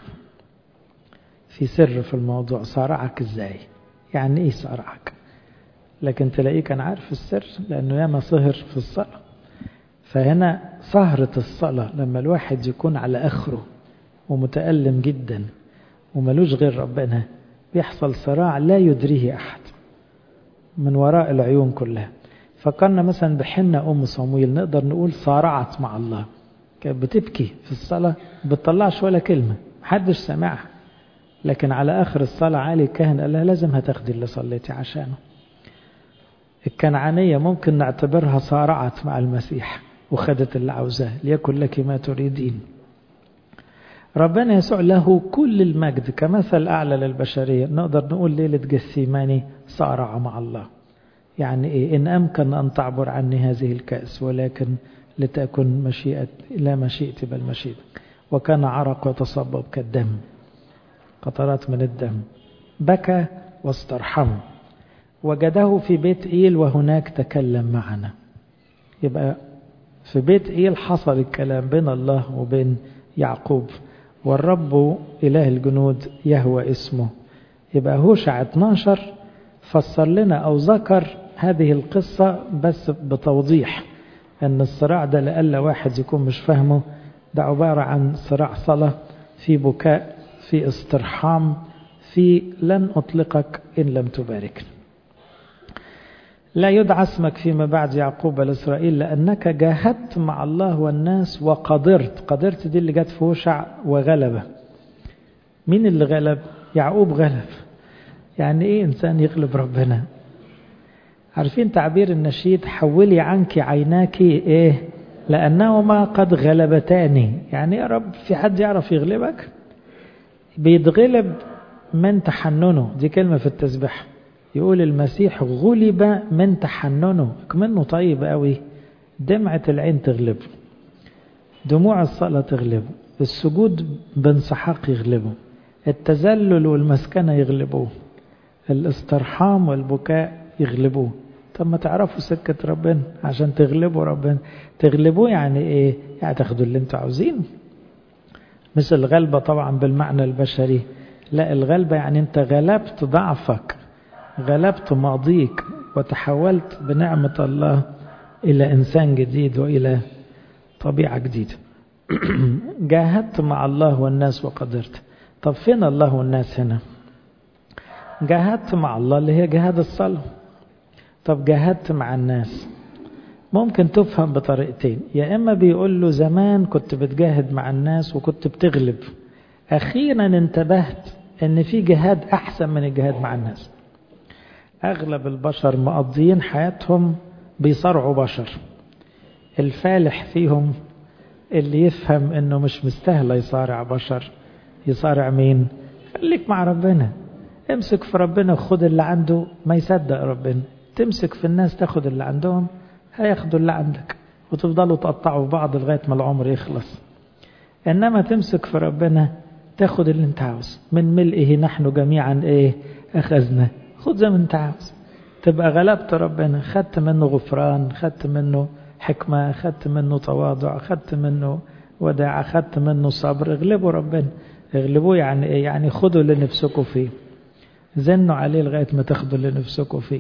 في سر في الموضوع صارعك ازاي يعني ايه صارعك لكن تلاقيه كان عارف السر لأنه ياما سهر في الصلاة فهنا سهرة الصلاة لما الواحد يكون على آخره ومتألم جدا وملوش غير ربنا بيحصل صراع لا يدريه أحد من وراء العيون كلها فكرنا مثلا بحنة أم صمويل نقدر نقول صارعت مع الله كانت بتبكي في الصلاة بتطلعش ولا كلمة محدش سمعها لكن على آخر الصلاة عالي الكاهن قال لها لازم هتاخدي اللي صليتي عشانه الكنعانية ممكن نعتبرها صارعت مع المسيح وخدت اللي عاوزاه ليكن لك ما تريدين ربنا يسوع له كل المجد كمثل أعلى للبشرية نقدر نقول ليلة جثيماني صارع مع الله يعني إيه إن أمكن أن تعبر عني هذه الكأس ولكن لتكن مشيئة لا مشيئتي بل مشيئتك وكان عرق يتصبب كالدم قطرات من الدم بكى واسترحم وجده في بيت إيل وهناك تكلم معنا يبقى في بيت إيل حصل الكلام بين الله وبين يعقوب والرب إله الجنود يهوى اسمه يبقى هوشع 12 فسر لنا أو ذكر هذه القصة بس بتوضيح أن الصراع ده لألا واحد يكون مش فاهمه ده عبارة عن صراع صلاة في بكاء في استرحام في لن أطلقك إن لم تباركني لا يدعى اسمك فيما بعد يعقوب الإسرائيل لأنك جاهدت مع الله والناس وقدرت قدرت دي اللي جت في وشع وغلبة مين اللي غلب يعقوب غلب يعني ايه انسان يغلب ربنا عارفين تعبير النشيد حولي عنك عيناك ايه لأنهما قد غلبتاني يعني يا رب في حد يعرف يغلبك بيتغلب من تحننه دي كلمة في التسبيح يقول المسيح غلب من تحننه منه طيب قوي دمعة العين تغلبه دموع الصلاة تغلبه السجود بانسحاق يغلبه التذلل والمسكنة يغلبوه الاسترحام والبكاء يغلبوه طب ما تعرفوا سكة ربنا عشان تغلبوا ربنا تغلبوه يعني ايه يعني تاخدوا اللي انتوا عاوزينه مش الغلبة طبعا بالمعنى البشري لا الغلبة يعني انت غلبت ضعفك غلبت ماضيك وتحولت بنعمة الله إلى إنسان جديد وإلى طبيعة جديدة جاهدت مع الله والناس وقدرت طب فين الله والناس هنا جاهدت مع الله اللي هي جهاد الصلاة طب جاهدت مع الناس ممكن تفهم بطريقتين يا إما بيقول له زمان كنت بتجاهد مع الناس وكنت بتغلب أخيرا انتبهت أن في جهاد أحسن من الجهاد مع الناس أغلب البشر مقضيين حياتهم بيصارعوا بشر الفالح فيهم اللي يفهم أنه مش مستاهل يصارع بشر يصارع مين خليك مع ربنا امسك في ربنا وخد اللي عنده ما يصدق ربنا تمسك في الناس تاخد اللي عندهم هياخدوا اللي عندك وتفضلوا تقطعوا بعض لغاية ما العمر يخلص إنما تمسك في ربنا تاخد اللي انت عاوز من ملئه نحن جميعا ايه أخذنا خد زي ما انت عاوز تبقى غلبت ربنا خدت منه غفران خدت منه حكمة خدت منه تواضع خدت منه وداع خدت منه صبر اغلبوا ربنا اغلبوه يعني ايه يعني خدوا اللي نفسكم فيه زنوا عليه لغاية ما تاخدوا اللي نفسكم فيه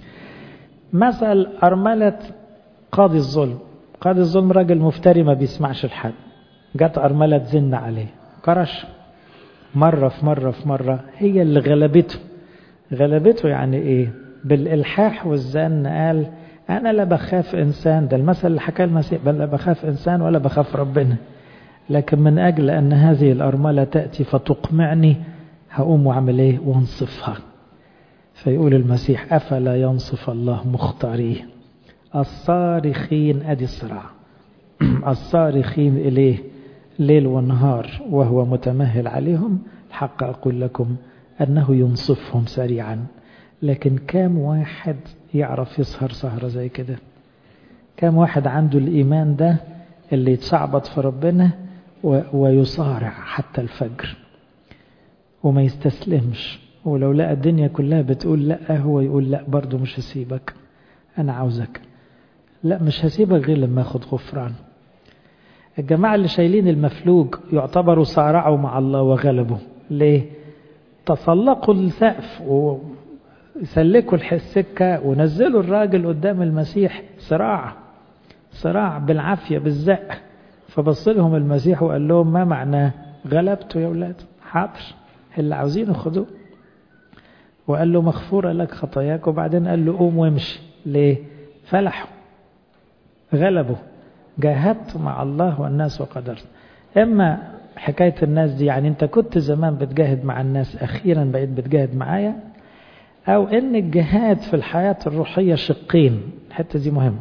مثل أرملة قاضي الظلم قاضي الظلم راجل مفتري ما بيسمعش لحد جت أرملة تزن عليه كرش مرة في مرة في مرة هي اللي غلبته غلبته يعني ايه بالإلحاح والزن قال أنا لا بخاف إنسان ده المثل اللي حكاه المسيح بل لا بخاف إنسان ولا بخاف ربنا لكن من أجل أن هذه الأرملة تأتي فتقمعني هقوم وأعمل إيه وانصفها فيقول المسيح أفلا ينصف الله مختاريه الصارخين أدي الصراع الصارخين إليه ليل ونهار وهو متمهل عليهم الحق أقول لكم أنه ينصفهم سريعا لكن كام واحد يعرف يسهر سهرة زي كده كام واحد عنده الإيمان ده اللي يتشعبط في ربنا ويصارع حتى الفجر وما يستسلمش ولو لقى الدنيا كلها بتقول لا هو يقول لا برضه مش هسيبك أنا عاوزك لا مش هسيبك غير لما أخد غفران الجماعة اللي شايلين المفلوج يعتبروا صارعوا مع الله وغلبوا ليه تسلقوا السقف وسلكوا السكة ونزلوا الراجل قدام المسيح صراع صراع بالعافية بالزق فبص لهم المسيح وقال لهم ما معناه غلبتوا يا ولاد حاضر اللي عاوزينه خدوه وقال له مغفورة لك خطاياك وبعدين قال له قوم وامشي ليه فلحوا غلبوا جاهدت مع الله والناس وقدرت إما حكاية الناس دي يعني أنت كنت زمان بتجاهد مع الناس أخيرا بقيت بتجاهد معايا أو أن الجهاد في الحياة الروحية شقين الحتة دي مهمة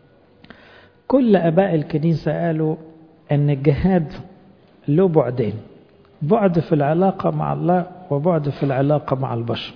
كل أباء الكنيسة قالوا أن الجهاد له بعدين بعد في العلاقة مع الله وبعد في العلاقة مع البشر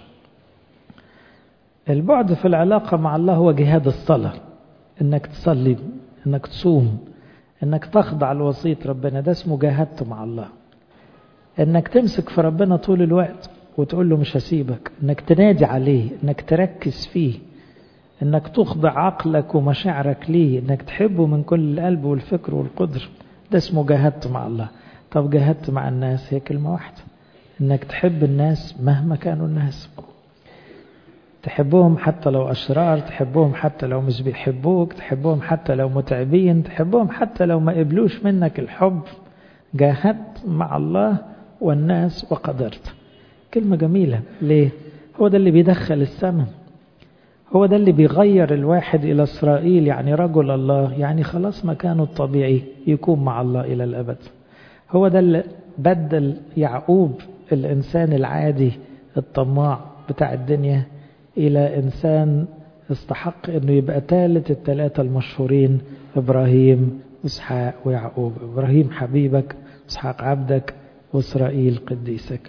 البعد في العلاقة مع الله هو جهاد الصلاة انك تصلي انك تصوم انك تخضع لوصية ربنا ده اسمه جاهدت مع الله انك تمسك في ربنا طول الوقت وتقول له مش هسيبك انك تنادي عليه انك تركز فيه انك تخضع عقلك ومشاعرك ليه انك تحبه من كل القلب والفكر والقدر ده اسمه جاهدت مع الله طب جاهدت مع الناس هي كلمة واحدة انك تحب الناس مهما كانوا الناس تحبهم حتى لو أشرار تحبهم حتى لو مش بيحبوك تحبهم حتى لو متعبين تحبهم حتى لو ما قبلوش منك الحب جاهدت مع الله والناس وقدرت كلمة جميلة ليه هو ده اللي بيدخل السماء هو ده اللي بيغير الواحد إلى إسرائيل يعني رجل الله يعني خلاص مكانه الطبيعي يكون مع الله إلى الأبد هو ده اللي بدل يعقوب الإنسان العادي الطماع بتاع الدنيا إلى إنسان استحق أنه يبقى ثالث الثلاثة المشهورين إبراهيم وإسحاق ويعقوب إبراهيم حبيبك إسحاق عبدك وإسرائيل قديسك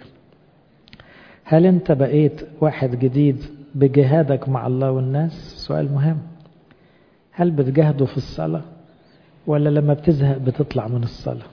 هل أنت بقيت واحد جديد بجهادك مع الله والناس سؤال مهم هل بتجاهدوا في الصلاة ولا لما بتزهق بتطلع من الصلاة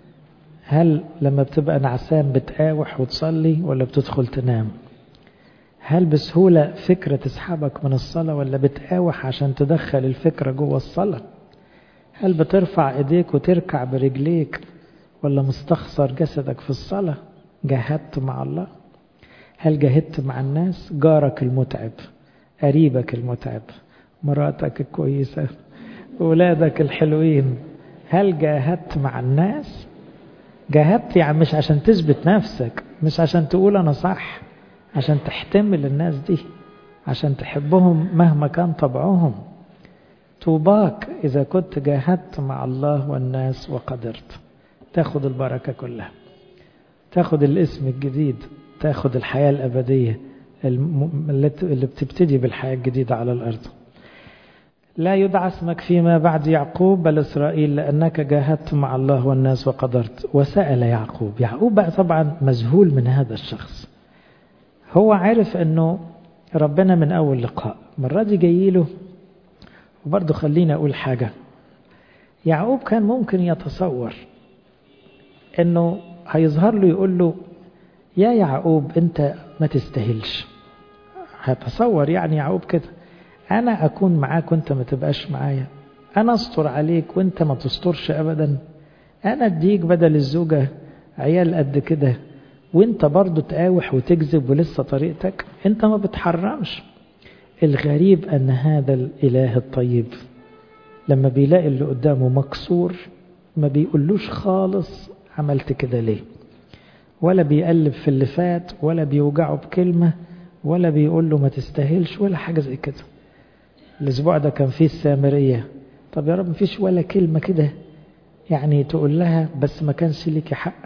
هل لما بتبقى نعسان بتقاوح وتصلي ولا بتدخل تنام هل بسهولة فكرة تسحبك من الصلاة ولا بتقاوح عشان تدخل الفكرة جوه الصلاة هل بترفع ايديك وتركع برجليك ولا مستخسر جسدك في الصلاة جاهدت مع الله هل جاهدت مع الناس جارك المتعب قريبك المتعب مراتك الكويسة ولادك الحلوين هل جاهدت مع الناس جاهدت يعني مش عشان تثبت نفسك مش عشان تقول أنا صح عشان تحتمل الناس دي عشان تحبهم مهما كان طبعهم طوباك إذا كنت جاهدت مع الله والناس وقدرت تاخد البركة كلها تاخد الاسم الجديد تاخد الحياة الأبدية اللي بتبتدي بالحياة الجديدة على الأرض لا يدعى اسمك فيما بعد يعقوب بل إسرائيل لأنك جاهدت مع الله والناس وقدرت وسأل يعقوب يعقوب بقى طبعا مذهول من هذا الشخص هو عارف أنه ربنا من أول لقاء مرة دي جايله وبرضه خليني أقول حاجة يعقوب كان ممكن يتصور أنه هيظهر له يقول له يا يعقوب أنت ما تستاهلش هتصور يعني يعقوب كده أنا أكون معاك وأنت ما تبقاش معايا أنا أستر عليك وأنت ما تسترش أبدا أنا أديك بدل الزوجة عيال قد كده وأنت برضو تقاوح وتكذب ولسه طريقتك أنت ما بتحرمش الغريب أن هذا الإله الطيب لما بيلاقي اللي قدامه مكسور ما بيقولوش خالص عملت كده ليه ولا بيقلب في اللي فات ولا بيوجعه بكلمة ولا بيقول له ما تستاهلش ولا حاجة زي كده الأسبوع ده كان فيه السامرية طب يا رب مفيش ولا كلمة كده يعني تقول لها بس ما كانش ليكي حق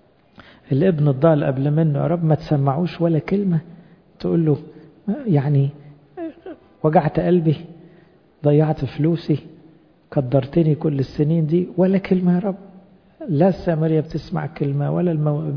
الابن الضال قبل منه يا رب ما تسمعوش ولا كلمة تقول له يعني وجعت قلبي ضيعت فلوسي قدرتني كل السنين دي ولا كلمة يا رب لا السامرية بتسمع كلمة ولا المو...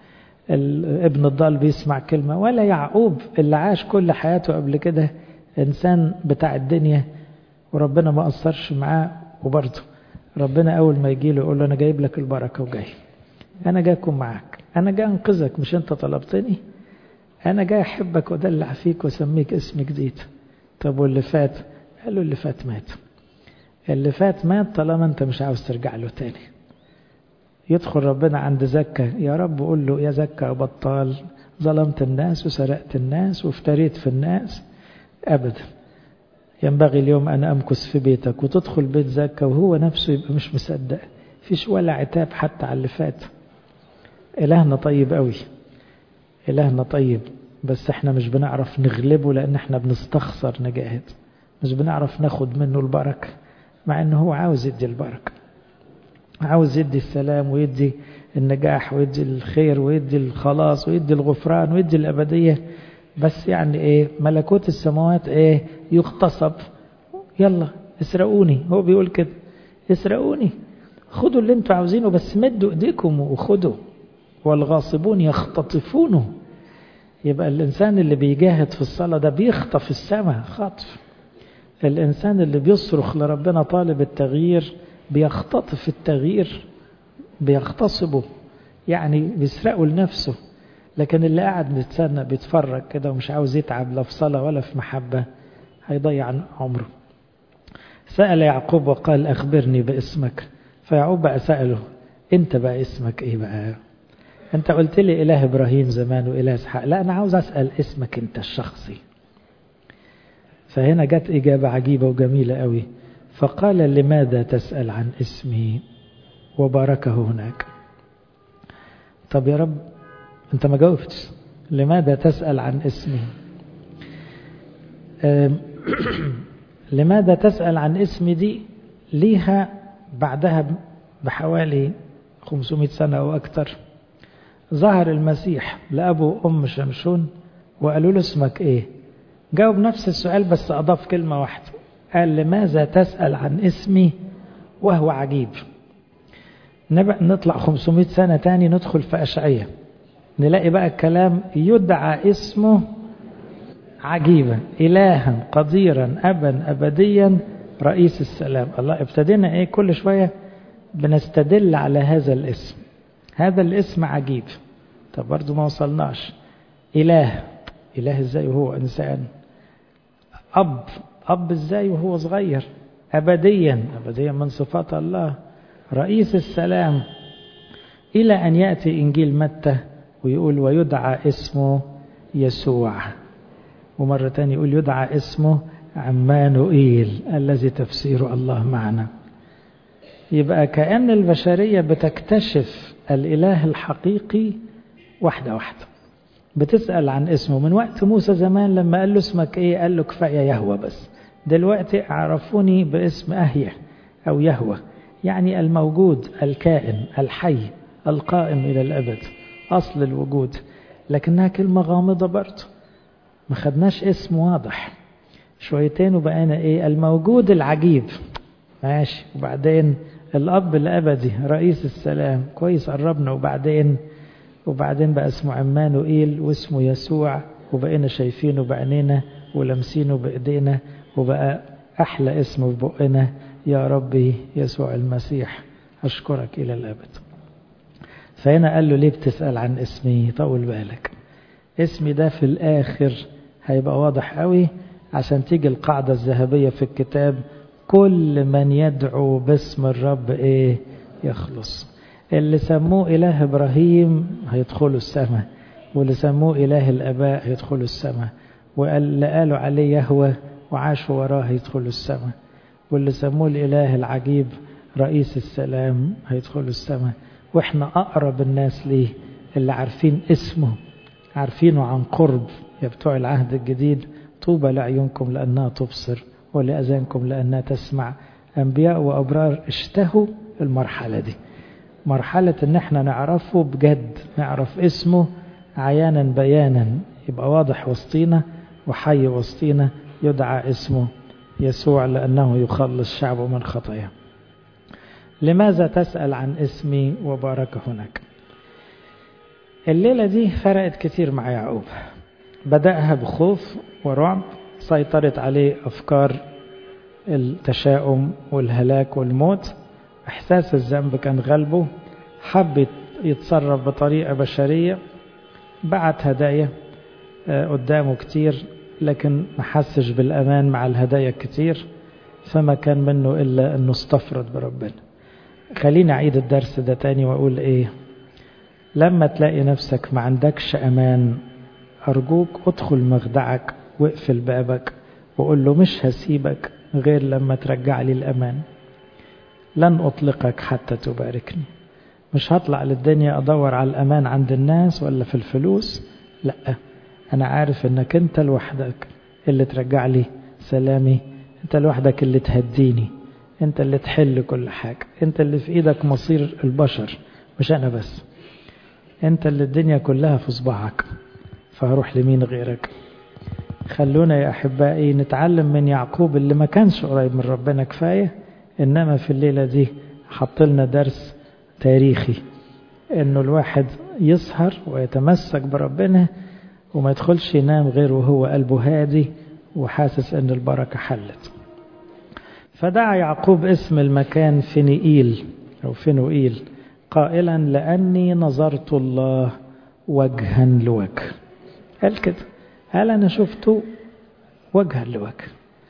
الابن الضال بيسمع كلمة ولا يعقوب اللي عاش كل حياته قبل كده إنسان بتاع الدنيا وربنا ما قصرش معاه وبرضه ربنا أول ما يجي له يقول له أنا جايب لك البركة وجاي أنا جاي أكون معاك أنا جاي أنقذك مش أنت طلبتني أنا جاي أحبك وأدلع فيك وأسميك اسم جديد طب واللي فات قال له اللي فات مات اللي فات مات طالما أنت مش عاوز ترجع له تاني يدخل ربنا عند زكا يا رب قول له يا زكا بطال ظلمت الناس وسرقت الناس وافتريت في الناس أبدا ينبغي اليوم أن أمكث في بيتك وتدخل بيت زكا وهو نفسه يبقى مش مصدق فيش ولا عتاب حتى على اللي فات إلهنا طيب قوي إلهنا طيب بس احنا مش بنعرف نغلبه لأن احنا بنستخسر نجاهد مش بنعرف ناخد منه البركة مع انه هو عاوز يدي البركة عاوز يدي السلام ويدي النجاح ويدي الخير ويدي الخلاص ويدي الغفران ويدي الأبدية بس يعني ايه ملكوت السماوات ايه يغتصب يلا اسرقوني هو بيقول كده اسرقوني خدوا اللي انتوا عاوزينه بس مدوا ايديكم وخدوا والغاصبون يختطفونه يبقى الإنسان اللي بيجاهد في الصلاة ده بيخطف السماء خطف الإنسان اللي بيصرخ لربنا طالب التغيير بيختطف التغيير بيغتصبه يعني بيسرقه لنفسه لكن اللي قاعد بيتسنى بيتفرج كده ومش عاوز يتعب لا في صلاة ولا في محبة هيضيع عمره سأل يعقوب وقال أخبرني باسمك فيعقوب بقى سأله أنت بقى اسمك إيه بقى أنت قلت لي إله إبراهيم زمان وإله إسحاق لا أنا عاوز أسأل اسمك أنت الشخصي فهنا جت إجابة عجيبة وجميلة قوي فقال لماذا تسأل عن اسمي وباركه هناك طب يا رب انت ما جاوبتش لماذا تسأل عن اسمي لماذا تسأل عن اسمي دي ليها بعدها بحوالي 500 سنة أو أكثر ظهر المسيح لأبو أم شمشون وقالوا له اسمك إيه جاوب نفس السؤال بس أضاف كلمة واحدة قال لماذا تسأل عن اسمي وهو عجيب نطلع 500 سنة تاني ندخل في أشعية نلاقي بقى الكلام يدعى اسمه عجيبا إلها قديرا أبا أبديا رئيس السلام الله ابتدينا ايه كل شوية بنستدل على هذا الاسم هذا الاسم عجيب طب برضو ما وصلناش إله إله ازاي وهو إنسان أب أب ازاي وهو صغير أبديا أبديا من صفات الله رئيس السلام إلى أن يأتي إنجيل متى ويقول ويدعى اسمه يسوع ومرة تانية يقول يدعى اسمه عمانوئيل الذي تفسير الله معنا يبقى كأن البشرية بتكتشف الإله الحقيقي واحدة واحدة بتسأل عن اسمه من وقت موسى زمان لما قال له اسمك ايه قال له كفاية يهوى بس دلوقتي اعرفوني باسم أهيه أو يهوى يعني الموجود الكائن الحي القائم إلى الأبد أصل الوجود لكنها كلمة غامضة برضه ما خدناش اسم واضح شويتين وبقينا ايه الموجود العجيب ماشي وبعدين الأب الأبدي رئيس السلام كويس قربنا وبعدين وبعدين بقى اسمه عمانوئيل واسمه يسوع وبقينا شايفينه بعينينا ولمسينه بإيدينا وبقى أحلى اسم في بقنا يا ربي يسوع المسيح أشكرك إلى الأبد فهنا قال له ليه بتسأل عن اسمي طول بالك اسمي ده في الآخر هيبقى واضح قوي عشان تيجي القاعدة الذهبية في الكتاب كل من يدعو باسم الرب ايه يخلص اللي سموه إله إبراهيم هيدخلوا السماء واللي سموه إله الآباء هيدخلوا السماء واللي قالوا عليه يهوى وعاشوا وراه هيدخلوا السماء واللي سموه الإله العجيب رئيس السلام هيدخلوا السماء واحنا أقرب الناس ليه اللي عارفين اسمه عارفينه عن قرب يا بتوع العهد الجديد طوبى لعيونكم لأنها تبصر ولأذانكم لأنها تسمع أنبياء وأبرار اشتهوا المرحلة دي مرحلة ان احنا نعرفه بجد نعرف اسمه عيانا بيانا يبقى واضح وسطينا وحي وسطينا يدعى اسمه يسوع لأنه يخلص شعبه من خطاياه لماذا تسأل عن اسمي وبارك هناك الليلة دي فرقت كتير مع يعقوب بدأها بخوف ورعب سيطرت عليه أفكار التشاؤم والهلاك والموت إحساس الذنب كان غلبه حب يتصرف بطريقة بشرية بعت هدايا قدامه كتير لكن ما حسش بالأمان مع الهدايا كتير فما كان منه إلا أنه استفرد بربنا خليني أعيد الدرس ده تاني وأقول إيه لما تلاقي نفسك ما عندكش أمان أرجوك ادخل مخدعك واقفل بابك وقول له مش هسيبك غير لما ترجع لي الأمان لن أطلقك حتى تباركني مش هطلع للدنيا أدور على الأمان عند الناس ولا في الفلوس لا أنا عارف أنك أنت لوحدك اللي ترجع لي سلامي أنت لوحدك اللي تهديني أنت اللي تحل كل حاجة أنت اللي في إيدك مصير البشر مش أنا بس أنت اللي الدنيا كلها في صباعك فهروح لمين غيرك خلونا يا أحبائي نتعلم من يعقوب اللي ما كانش قريب من ربنا كفاية إنما في الليلة دي حط لنا درس تاريخي إنه الواحد يسهر ويتمسك بربنا وما يدخلش ينام غير وهو قلبه هادي وحاسس إن البركة حلت فدعا يعقوب اسم المكان فينيئيل أو فينوئيل قائلا لأني نظرت الله وجها لوجه قال كده قال أنا شفته وجها لوجه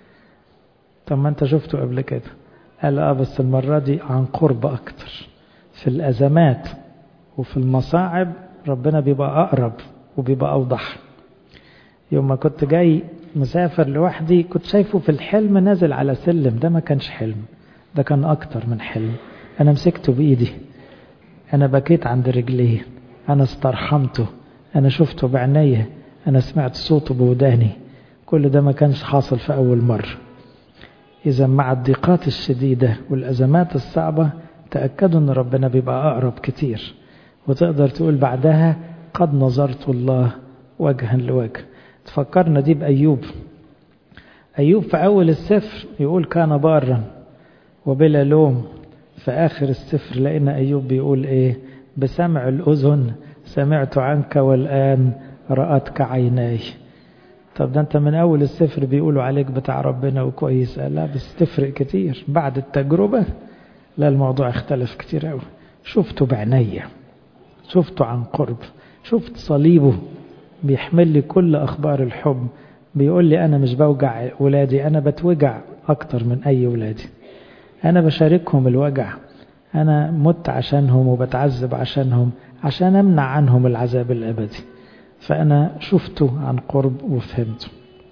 طب ما أنت شفته قبل كده قال اه بس المرة دي عن قرب أكتر في الأزمات وفي المصاعب ربنا بيبقى أقرب وبيبقى أوضح يوم ما كنت جاي مسافر لوحدي كنت شايفه في الحلم نازل على سلم ده ما كانش حلم ده كان أكتر من حلم أنا مسكته بإيدي أنا بكيت عند رجليه أنا استرحمته أنا شفته بعينيه أنا سمعت صوته بوداني كل ده ما كانش حاصل في أول مرة إذا مع الضيقات الشديدة والأزمات الصعبة تأكدوا أن ربنا بيبقى أقرب كتير وتقدر تقول بعدها قد نظرت الله وجها لوجه تفكرنا دي بأيوب أيوب في أول السفر يقول كان بارا وبلا لوم في آخر السفر لقينا أيوب بيقول إيه بسمع الأذن سمعت عنك والآن رأتك عيناي طب ده أنت من أول السفر بيقولوا عليك بتاع ربنا وكويس لا بس تفرق كتير بعد التجربة لا الموضوع اختلف كتير قوي شفته بعينيا شفته عن قرب شفت صليبه بيحمل لي كل أخبار الحب بيقول لي أنا مش بوجع ولادي أنا بتوجع أكتر من أي ولادي أنا بشاركهم الوجع أنا مت عشانهم وبتعذب عشانهم عشان أمنع عنهم العذاب الأبدي فأنا شفته عن قرب وفهمته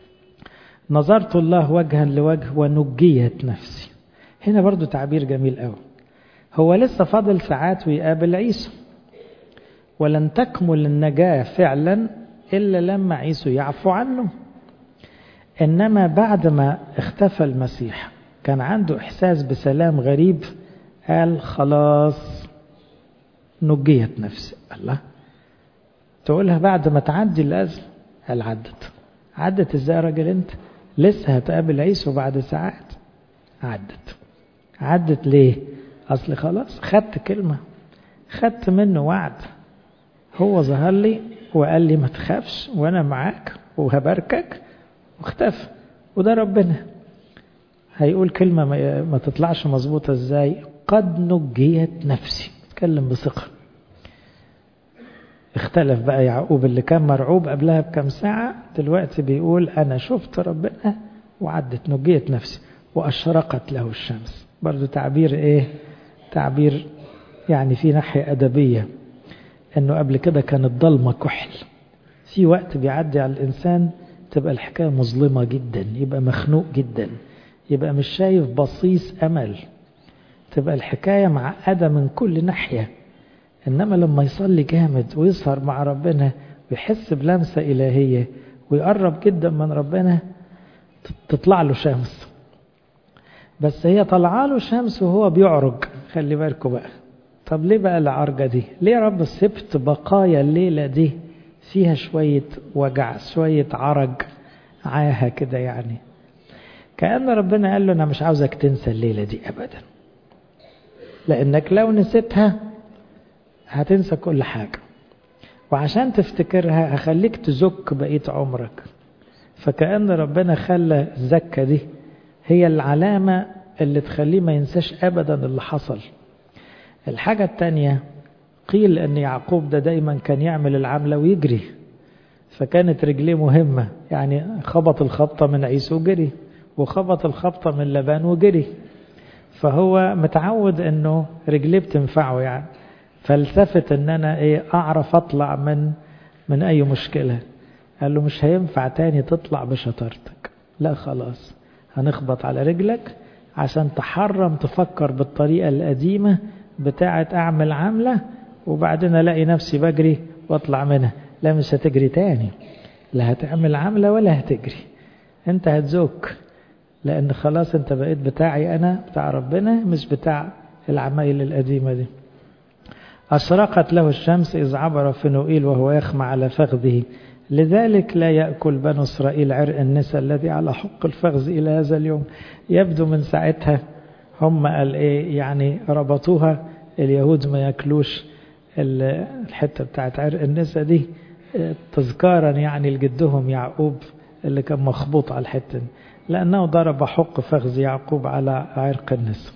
نظرت الله وجها لوجه ونجيت نفسي هنا برضو تعبير جميل قوي هو لسه فاضل ساعات ويقابل عيسى ولن تكمل النجاة فعلا إلا لما عيسى يعفو عنه إنما بعد ما اختفى المسيح كان عنده إحساس بسلام غريب قال خلاص نجيت نفسي الله تقولها بعد ما تعدي الأزمة قال عدت عدت ازاي يا راجل انت لسه هتقابل عيسى بعد ساعات عدت عدت ليه اصل خلاص خدت كلمة خدت منه وعد هو ظهر لي وقال لي ما تخافش وانا معاك وهباركك واختفى وده ربنا هيقول كلمة ما تطلعش مظبوطة ازاي قد نجيت نفسي اتكلم بثقة اختلف بقى يعقوب اللي كان مرعوب قبلها بكم ساعة دلوقتي بيقول أنا شفت ربنا وعدت نجيت نفسي وأشرقت له الشمس برضو تعبير إيه تعبير يعني في ناحية أدبية أنه قبل كده كانت ضلمة كحل في وقت بيعدي على الإنسان تبقى الحكاية مظلمة جدا يبقى مخنوق جدا يبقى مش شايف بصيص أمل تبقى الحكاية معقدة من كل ناحية إنما لما يصلي جامد ويسهر مع ربنا ويحس بلمسة إلهية ويقرب جدا من ربنا تطلع له شمس بس هي طلع له شمس وهو بيعرج خلي بالكم بقى طب ليه بقى العرجة دي ليه يا رب سبت بقايا الليلة دي فيها شوية وجع شوية عرج عاهة كده يعني كأن ربنا قال له أنا مش عاوزك تنسى الليلة دي أبدا لأنك لو نسيتها هتنسى كل حاجة وعشان تفتكرها هخليك تزك بقية عمرك فكأن ربنا خلى الزكة دي هي العلامة اللي تخليه ما ينساش أبدا اللي حصل الحاجة التانية قيل أن يعقوب ده دايما كان يعمل العملة ويجري فكانت رجليه مهمة يعني خبط الخبطة من عيسو وجري وخبط الخبطة من لبان وجري فهو متعود أنه رجليه بتنفعه يعني فلسفة ان انا ايه اعرف اطلع من من اي مشكلة قال له مش هينفع تاني تطلع بشطارتك لا خلاص هنخبط على رجلك عشان تحرم تفكر بالطريقة القديمة بتاعة اعمل عملة وبعدين الاقي نفسي بجري واطلع منها لا مش هتجري تاني لا هتعمل عملة ولا هتجري انت هتزوك لان خلاص انت بقيت بتاعي انا بتاع ربنا مش بتاع العمايل القديمة دي أشرقت له الشمس إذ عبر فنوئيل وهو يخمع على فخذه لذلك لا يأكل بنو إسرائيل عرق النساء الذي على حق الفخذ إلى هذا اليوم يبدو من ساعتها هم قال إيه يعني ربطوها اليهود ما ياكلوش الحتة بتاعت عرق النساء دي تذكارا يعني لجدهم يعقوب اللي كان مخبوط على الحتة لأنه ضرب حق فخذ يعقوب على عرق النساء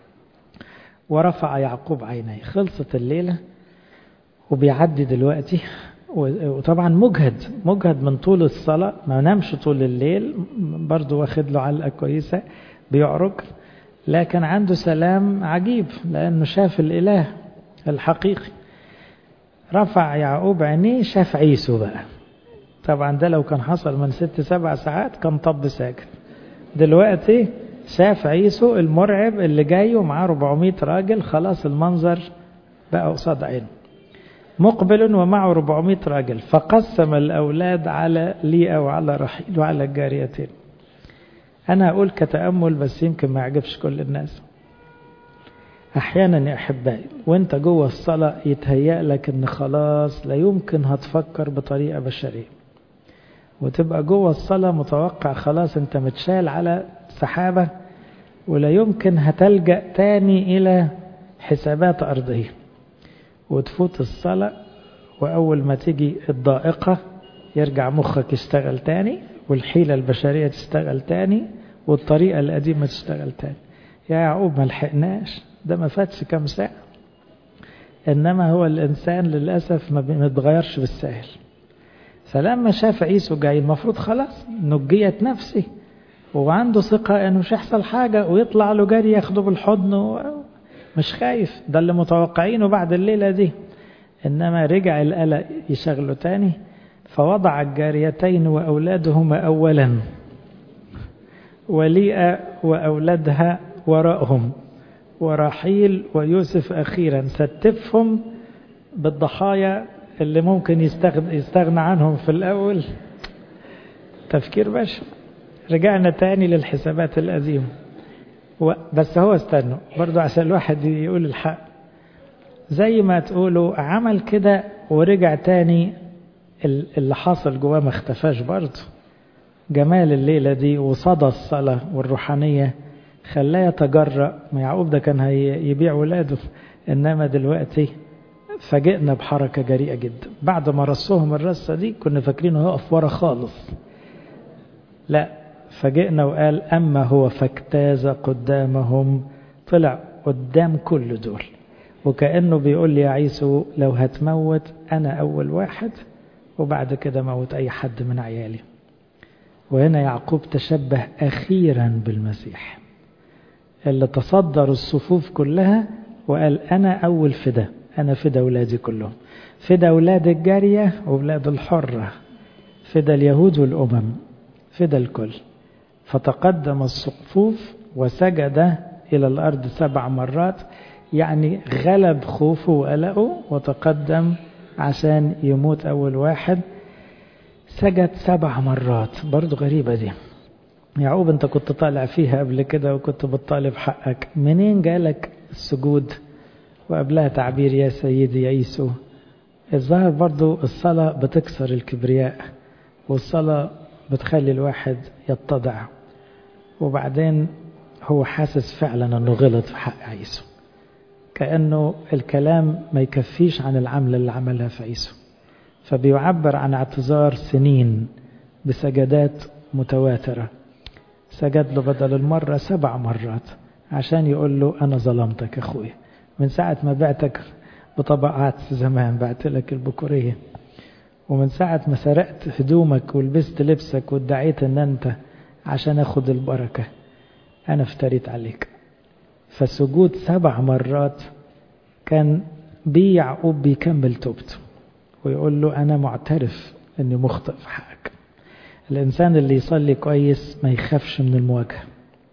ورفع يعقوب عينيه خلصت الليلة وبيعدي دلوقتي وطبعا مجهد مجهد من طول الصلاة ما نامش طول الليل برضه واخد له علقة كويسة بيعرج لكن عنده سلام عجيب لأنه شاف الإله الحقيقي رفع يعقوب عينيه شاف عيسو بقى طبعا ده لو كان حصل من ست سبع ساعات كان طب ساكت دلوقتي شاف عيسو المرعب اللي جاي ومعاه 400 راجل خلاص المنظر بقى قصاد عينه مقبل ومعه 400 راجل فقسم الأولاد على ليئة وعلى رحيل وعلى الجاريتين أنا أقول كتأمل بس يمكن ما يعجبش كل الناس أحيانا يا أحبائي وأنت جوه الصلاة يتهيأ لك إن خلاص لا يمكن هتفكر بطريقة بشرية وتبقى جوه الصلاة متوقع خلاص أنت متشال على سحابة ولا يمكن هتلجأ تاني إلى حسابات أرضية وتفوت الصلاة وأول ما تيجي الضائقة يرجع مخك يشتغل تاني والحيلة البشرية تشتغل تاني والطريقة القديمة تشتغل تاني يا يعقوب ما لحقناش ده ما فاتش كام ساعة إنما هو الإنسان للأسف ما بيتغيرش بالسهل فلما شاف عيسو جاي المفروض خلاص نجيت نفسي وعنده ثقة انه مش هيحصل حاجة ويطلع له جري ياخده بالحضن مش خايف ده اللي متوقعينه بعد الليلة دي انما رجع القلق يشغله تاني فوضع الجاريتين واولادهما اولا وليئة واولادها وراءهم ورحيل ويوسف اخيرا ستفهم بالضحايا اللي ممكن يستغنى, يستغنى عنهم في الاول تفكير بشر رجعنا تاني للحسابات القديمة بس هو استنوا برضو عشان الواحد يقول الحق زي ما تقولوا عمل كده ورجع تاني اللي حاصل جواه ما اختفاش برضه جمال الليلة دي وصدى الصلاة والروحانية خلاه يتجرأ ما يعقوب ده كان هيبيع ولاده إنما دلوقتي فاجئنا بحركة جريئة جدا بعد ما رصوهم الرصة دي كنا فاكرينه يقف ورا خالص لا فجئنا وقال أما هو فاجتاز قدامهم طلع قدام كل دول وكأنه بيقول لي يا عيسو لو هتموت أنا أول واحد وبعد كده موت أي حد من عيالي وهنا يعقوب تشبه أخيرا بالمسيح اللي تصدر الصفوف كلها وقال أنا أول فدا أنا فدا أولادي كلهم فدا أولاد الجارية وأولاد الحرة فدا اليهود والأمم فدا الكل فتقدم الصفوف وسجد إلى الأرض سبع مرات يعني غلب خوفه وقلقه وتقدم عشان يموت أول واحد سجد سبع مرات برضو غريبة دي يعقوب انت كنت طالع فيها قبل كده وكنت بتطالب حقك منين جالك السجود وقبلها تعبير يا سيدي يا يسوع الظاهر برضو الصلاة بتكسر الكبرياء والصلاة بتخلي الواحد يتضع وبعدين هو حاسس فعلا انه غلط في حق عيسو كأنه الكلام ما يكفيش عن العملة اللي عملها في عيسو فبيعبر عن اعتذار سنين بسجدات متواترة سجد له بدل المرة سبع مرات عشان يقول له أنا ظلمتك أخوي من ساعة ما بعتك بطبقات زمان بعت لك البكورية ومن ساعة ما سرقت هدومك ولبست لبسك وادعيت ان انت عشان اخد البركة انا افتريت عليك فسجود سبع مرات كان بي يعقوب بيكمل توبته ويقول له انا معترف اني مخطئ في حقك الانسان اللي يصلي كويس ما يخافش من المواجهة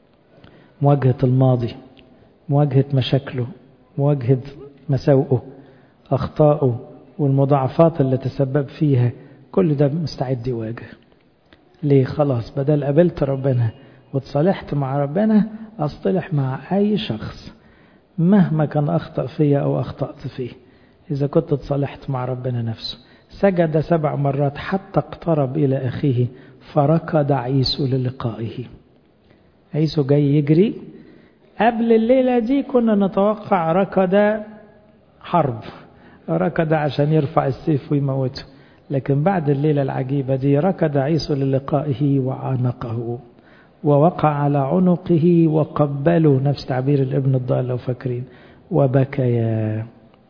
مواجهة الماضي مواجهة مشاكله مواجهة مساوئه أخطائه والمضاعفات اللي تسبب فيها كل ده مستعد يواجه ليه خلاص بدل قابلت ربنا وتصالحت مع ربنا أصطلح مع أي شخص مهما كان أخطأ فيا أو أخطأت فيه إذا كنت تصالحت مع ربنا نفسه سجد سبع مرات حتى اقترب إلى أخيه فركض عيسو للقائه عيسو جاي يجري قبل الليلة دي كنا نتوقع ركض حرب ركض عشان يرفع السيف ويموته لكن بعد الليلة العجيبة دي ركض عيسو للقائه وعانقه ووقع على عنقه وقبله نفس تعبير الابن الضال لو فاكرين وبكيا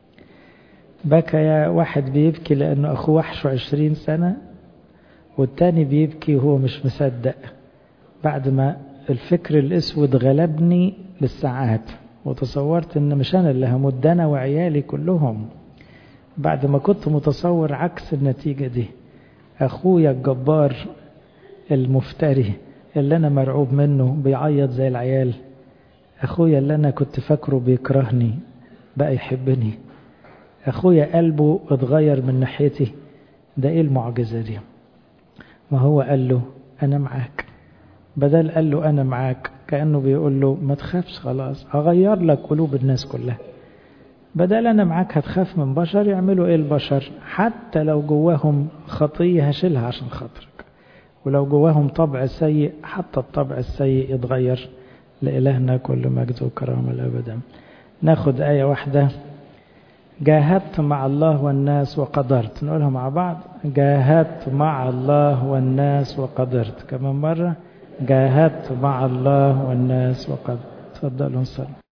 بكيا واحد بيبكي لأنه أخوه وحشه عشرين سنة والتاني بيبكي وهو مش مصدق بعد ما الفكر الأسود غلبني بالساعات وتصورت ان مش انا اللي هموت ده انا وعيالي كلهم بعد ما كنت متصور عكس النتيجة دي أخويا الجبار المفتري اللي أنا مرعوب منه بيعيط زي العيال أخويا اللي أنا كنت فاكره بيكرهني بقى يحبني أخويا قلبه اتغير من ناحيتي ده إيه المعجزة دي ما هو قال له أنا معاك بدل قال له أنا معاك كأنه بيقول له ما تخافش خلاص هغير لك قلوب الناس كلها بدل أنا معاك هتخاف من بشر يعملوا إيه البشر حتى لو جواهم خطية هشيلها عشان خاطرك ولو جواهم طبع سيء حتى الطبع السيء يتغير لإلهنا كل مجد وكرامة الأبدا ناخد آية واحدة جاهدت مع الله والناس وقدرت نقولها مع بعض جاهدت مع الله والناس وقدرت كمان مرة جاهدت مع الله والناس وقدرت تفضلوا نصلي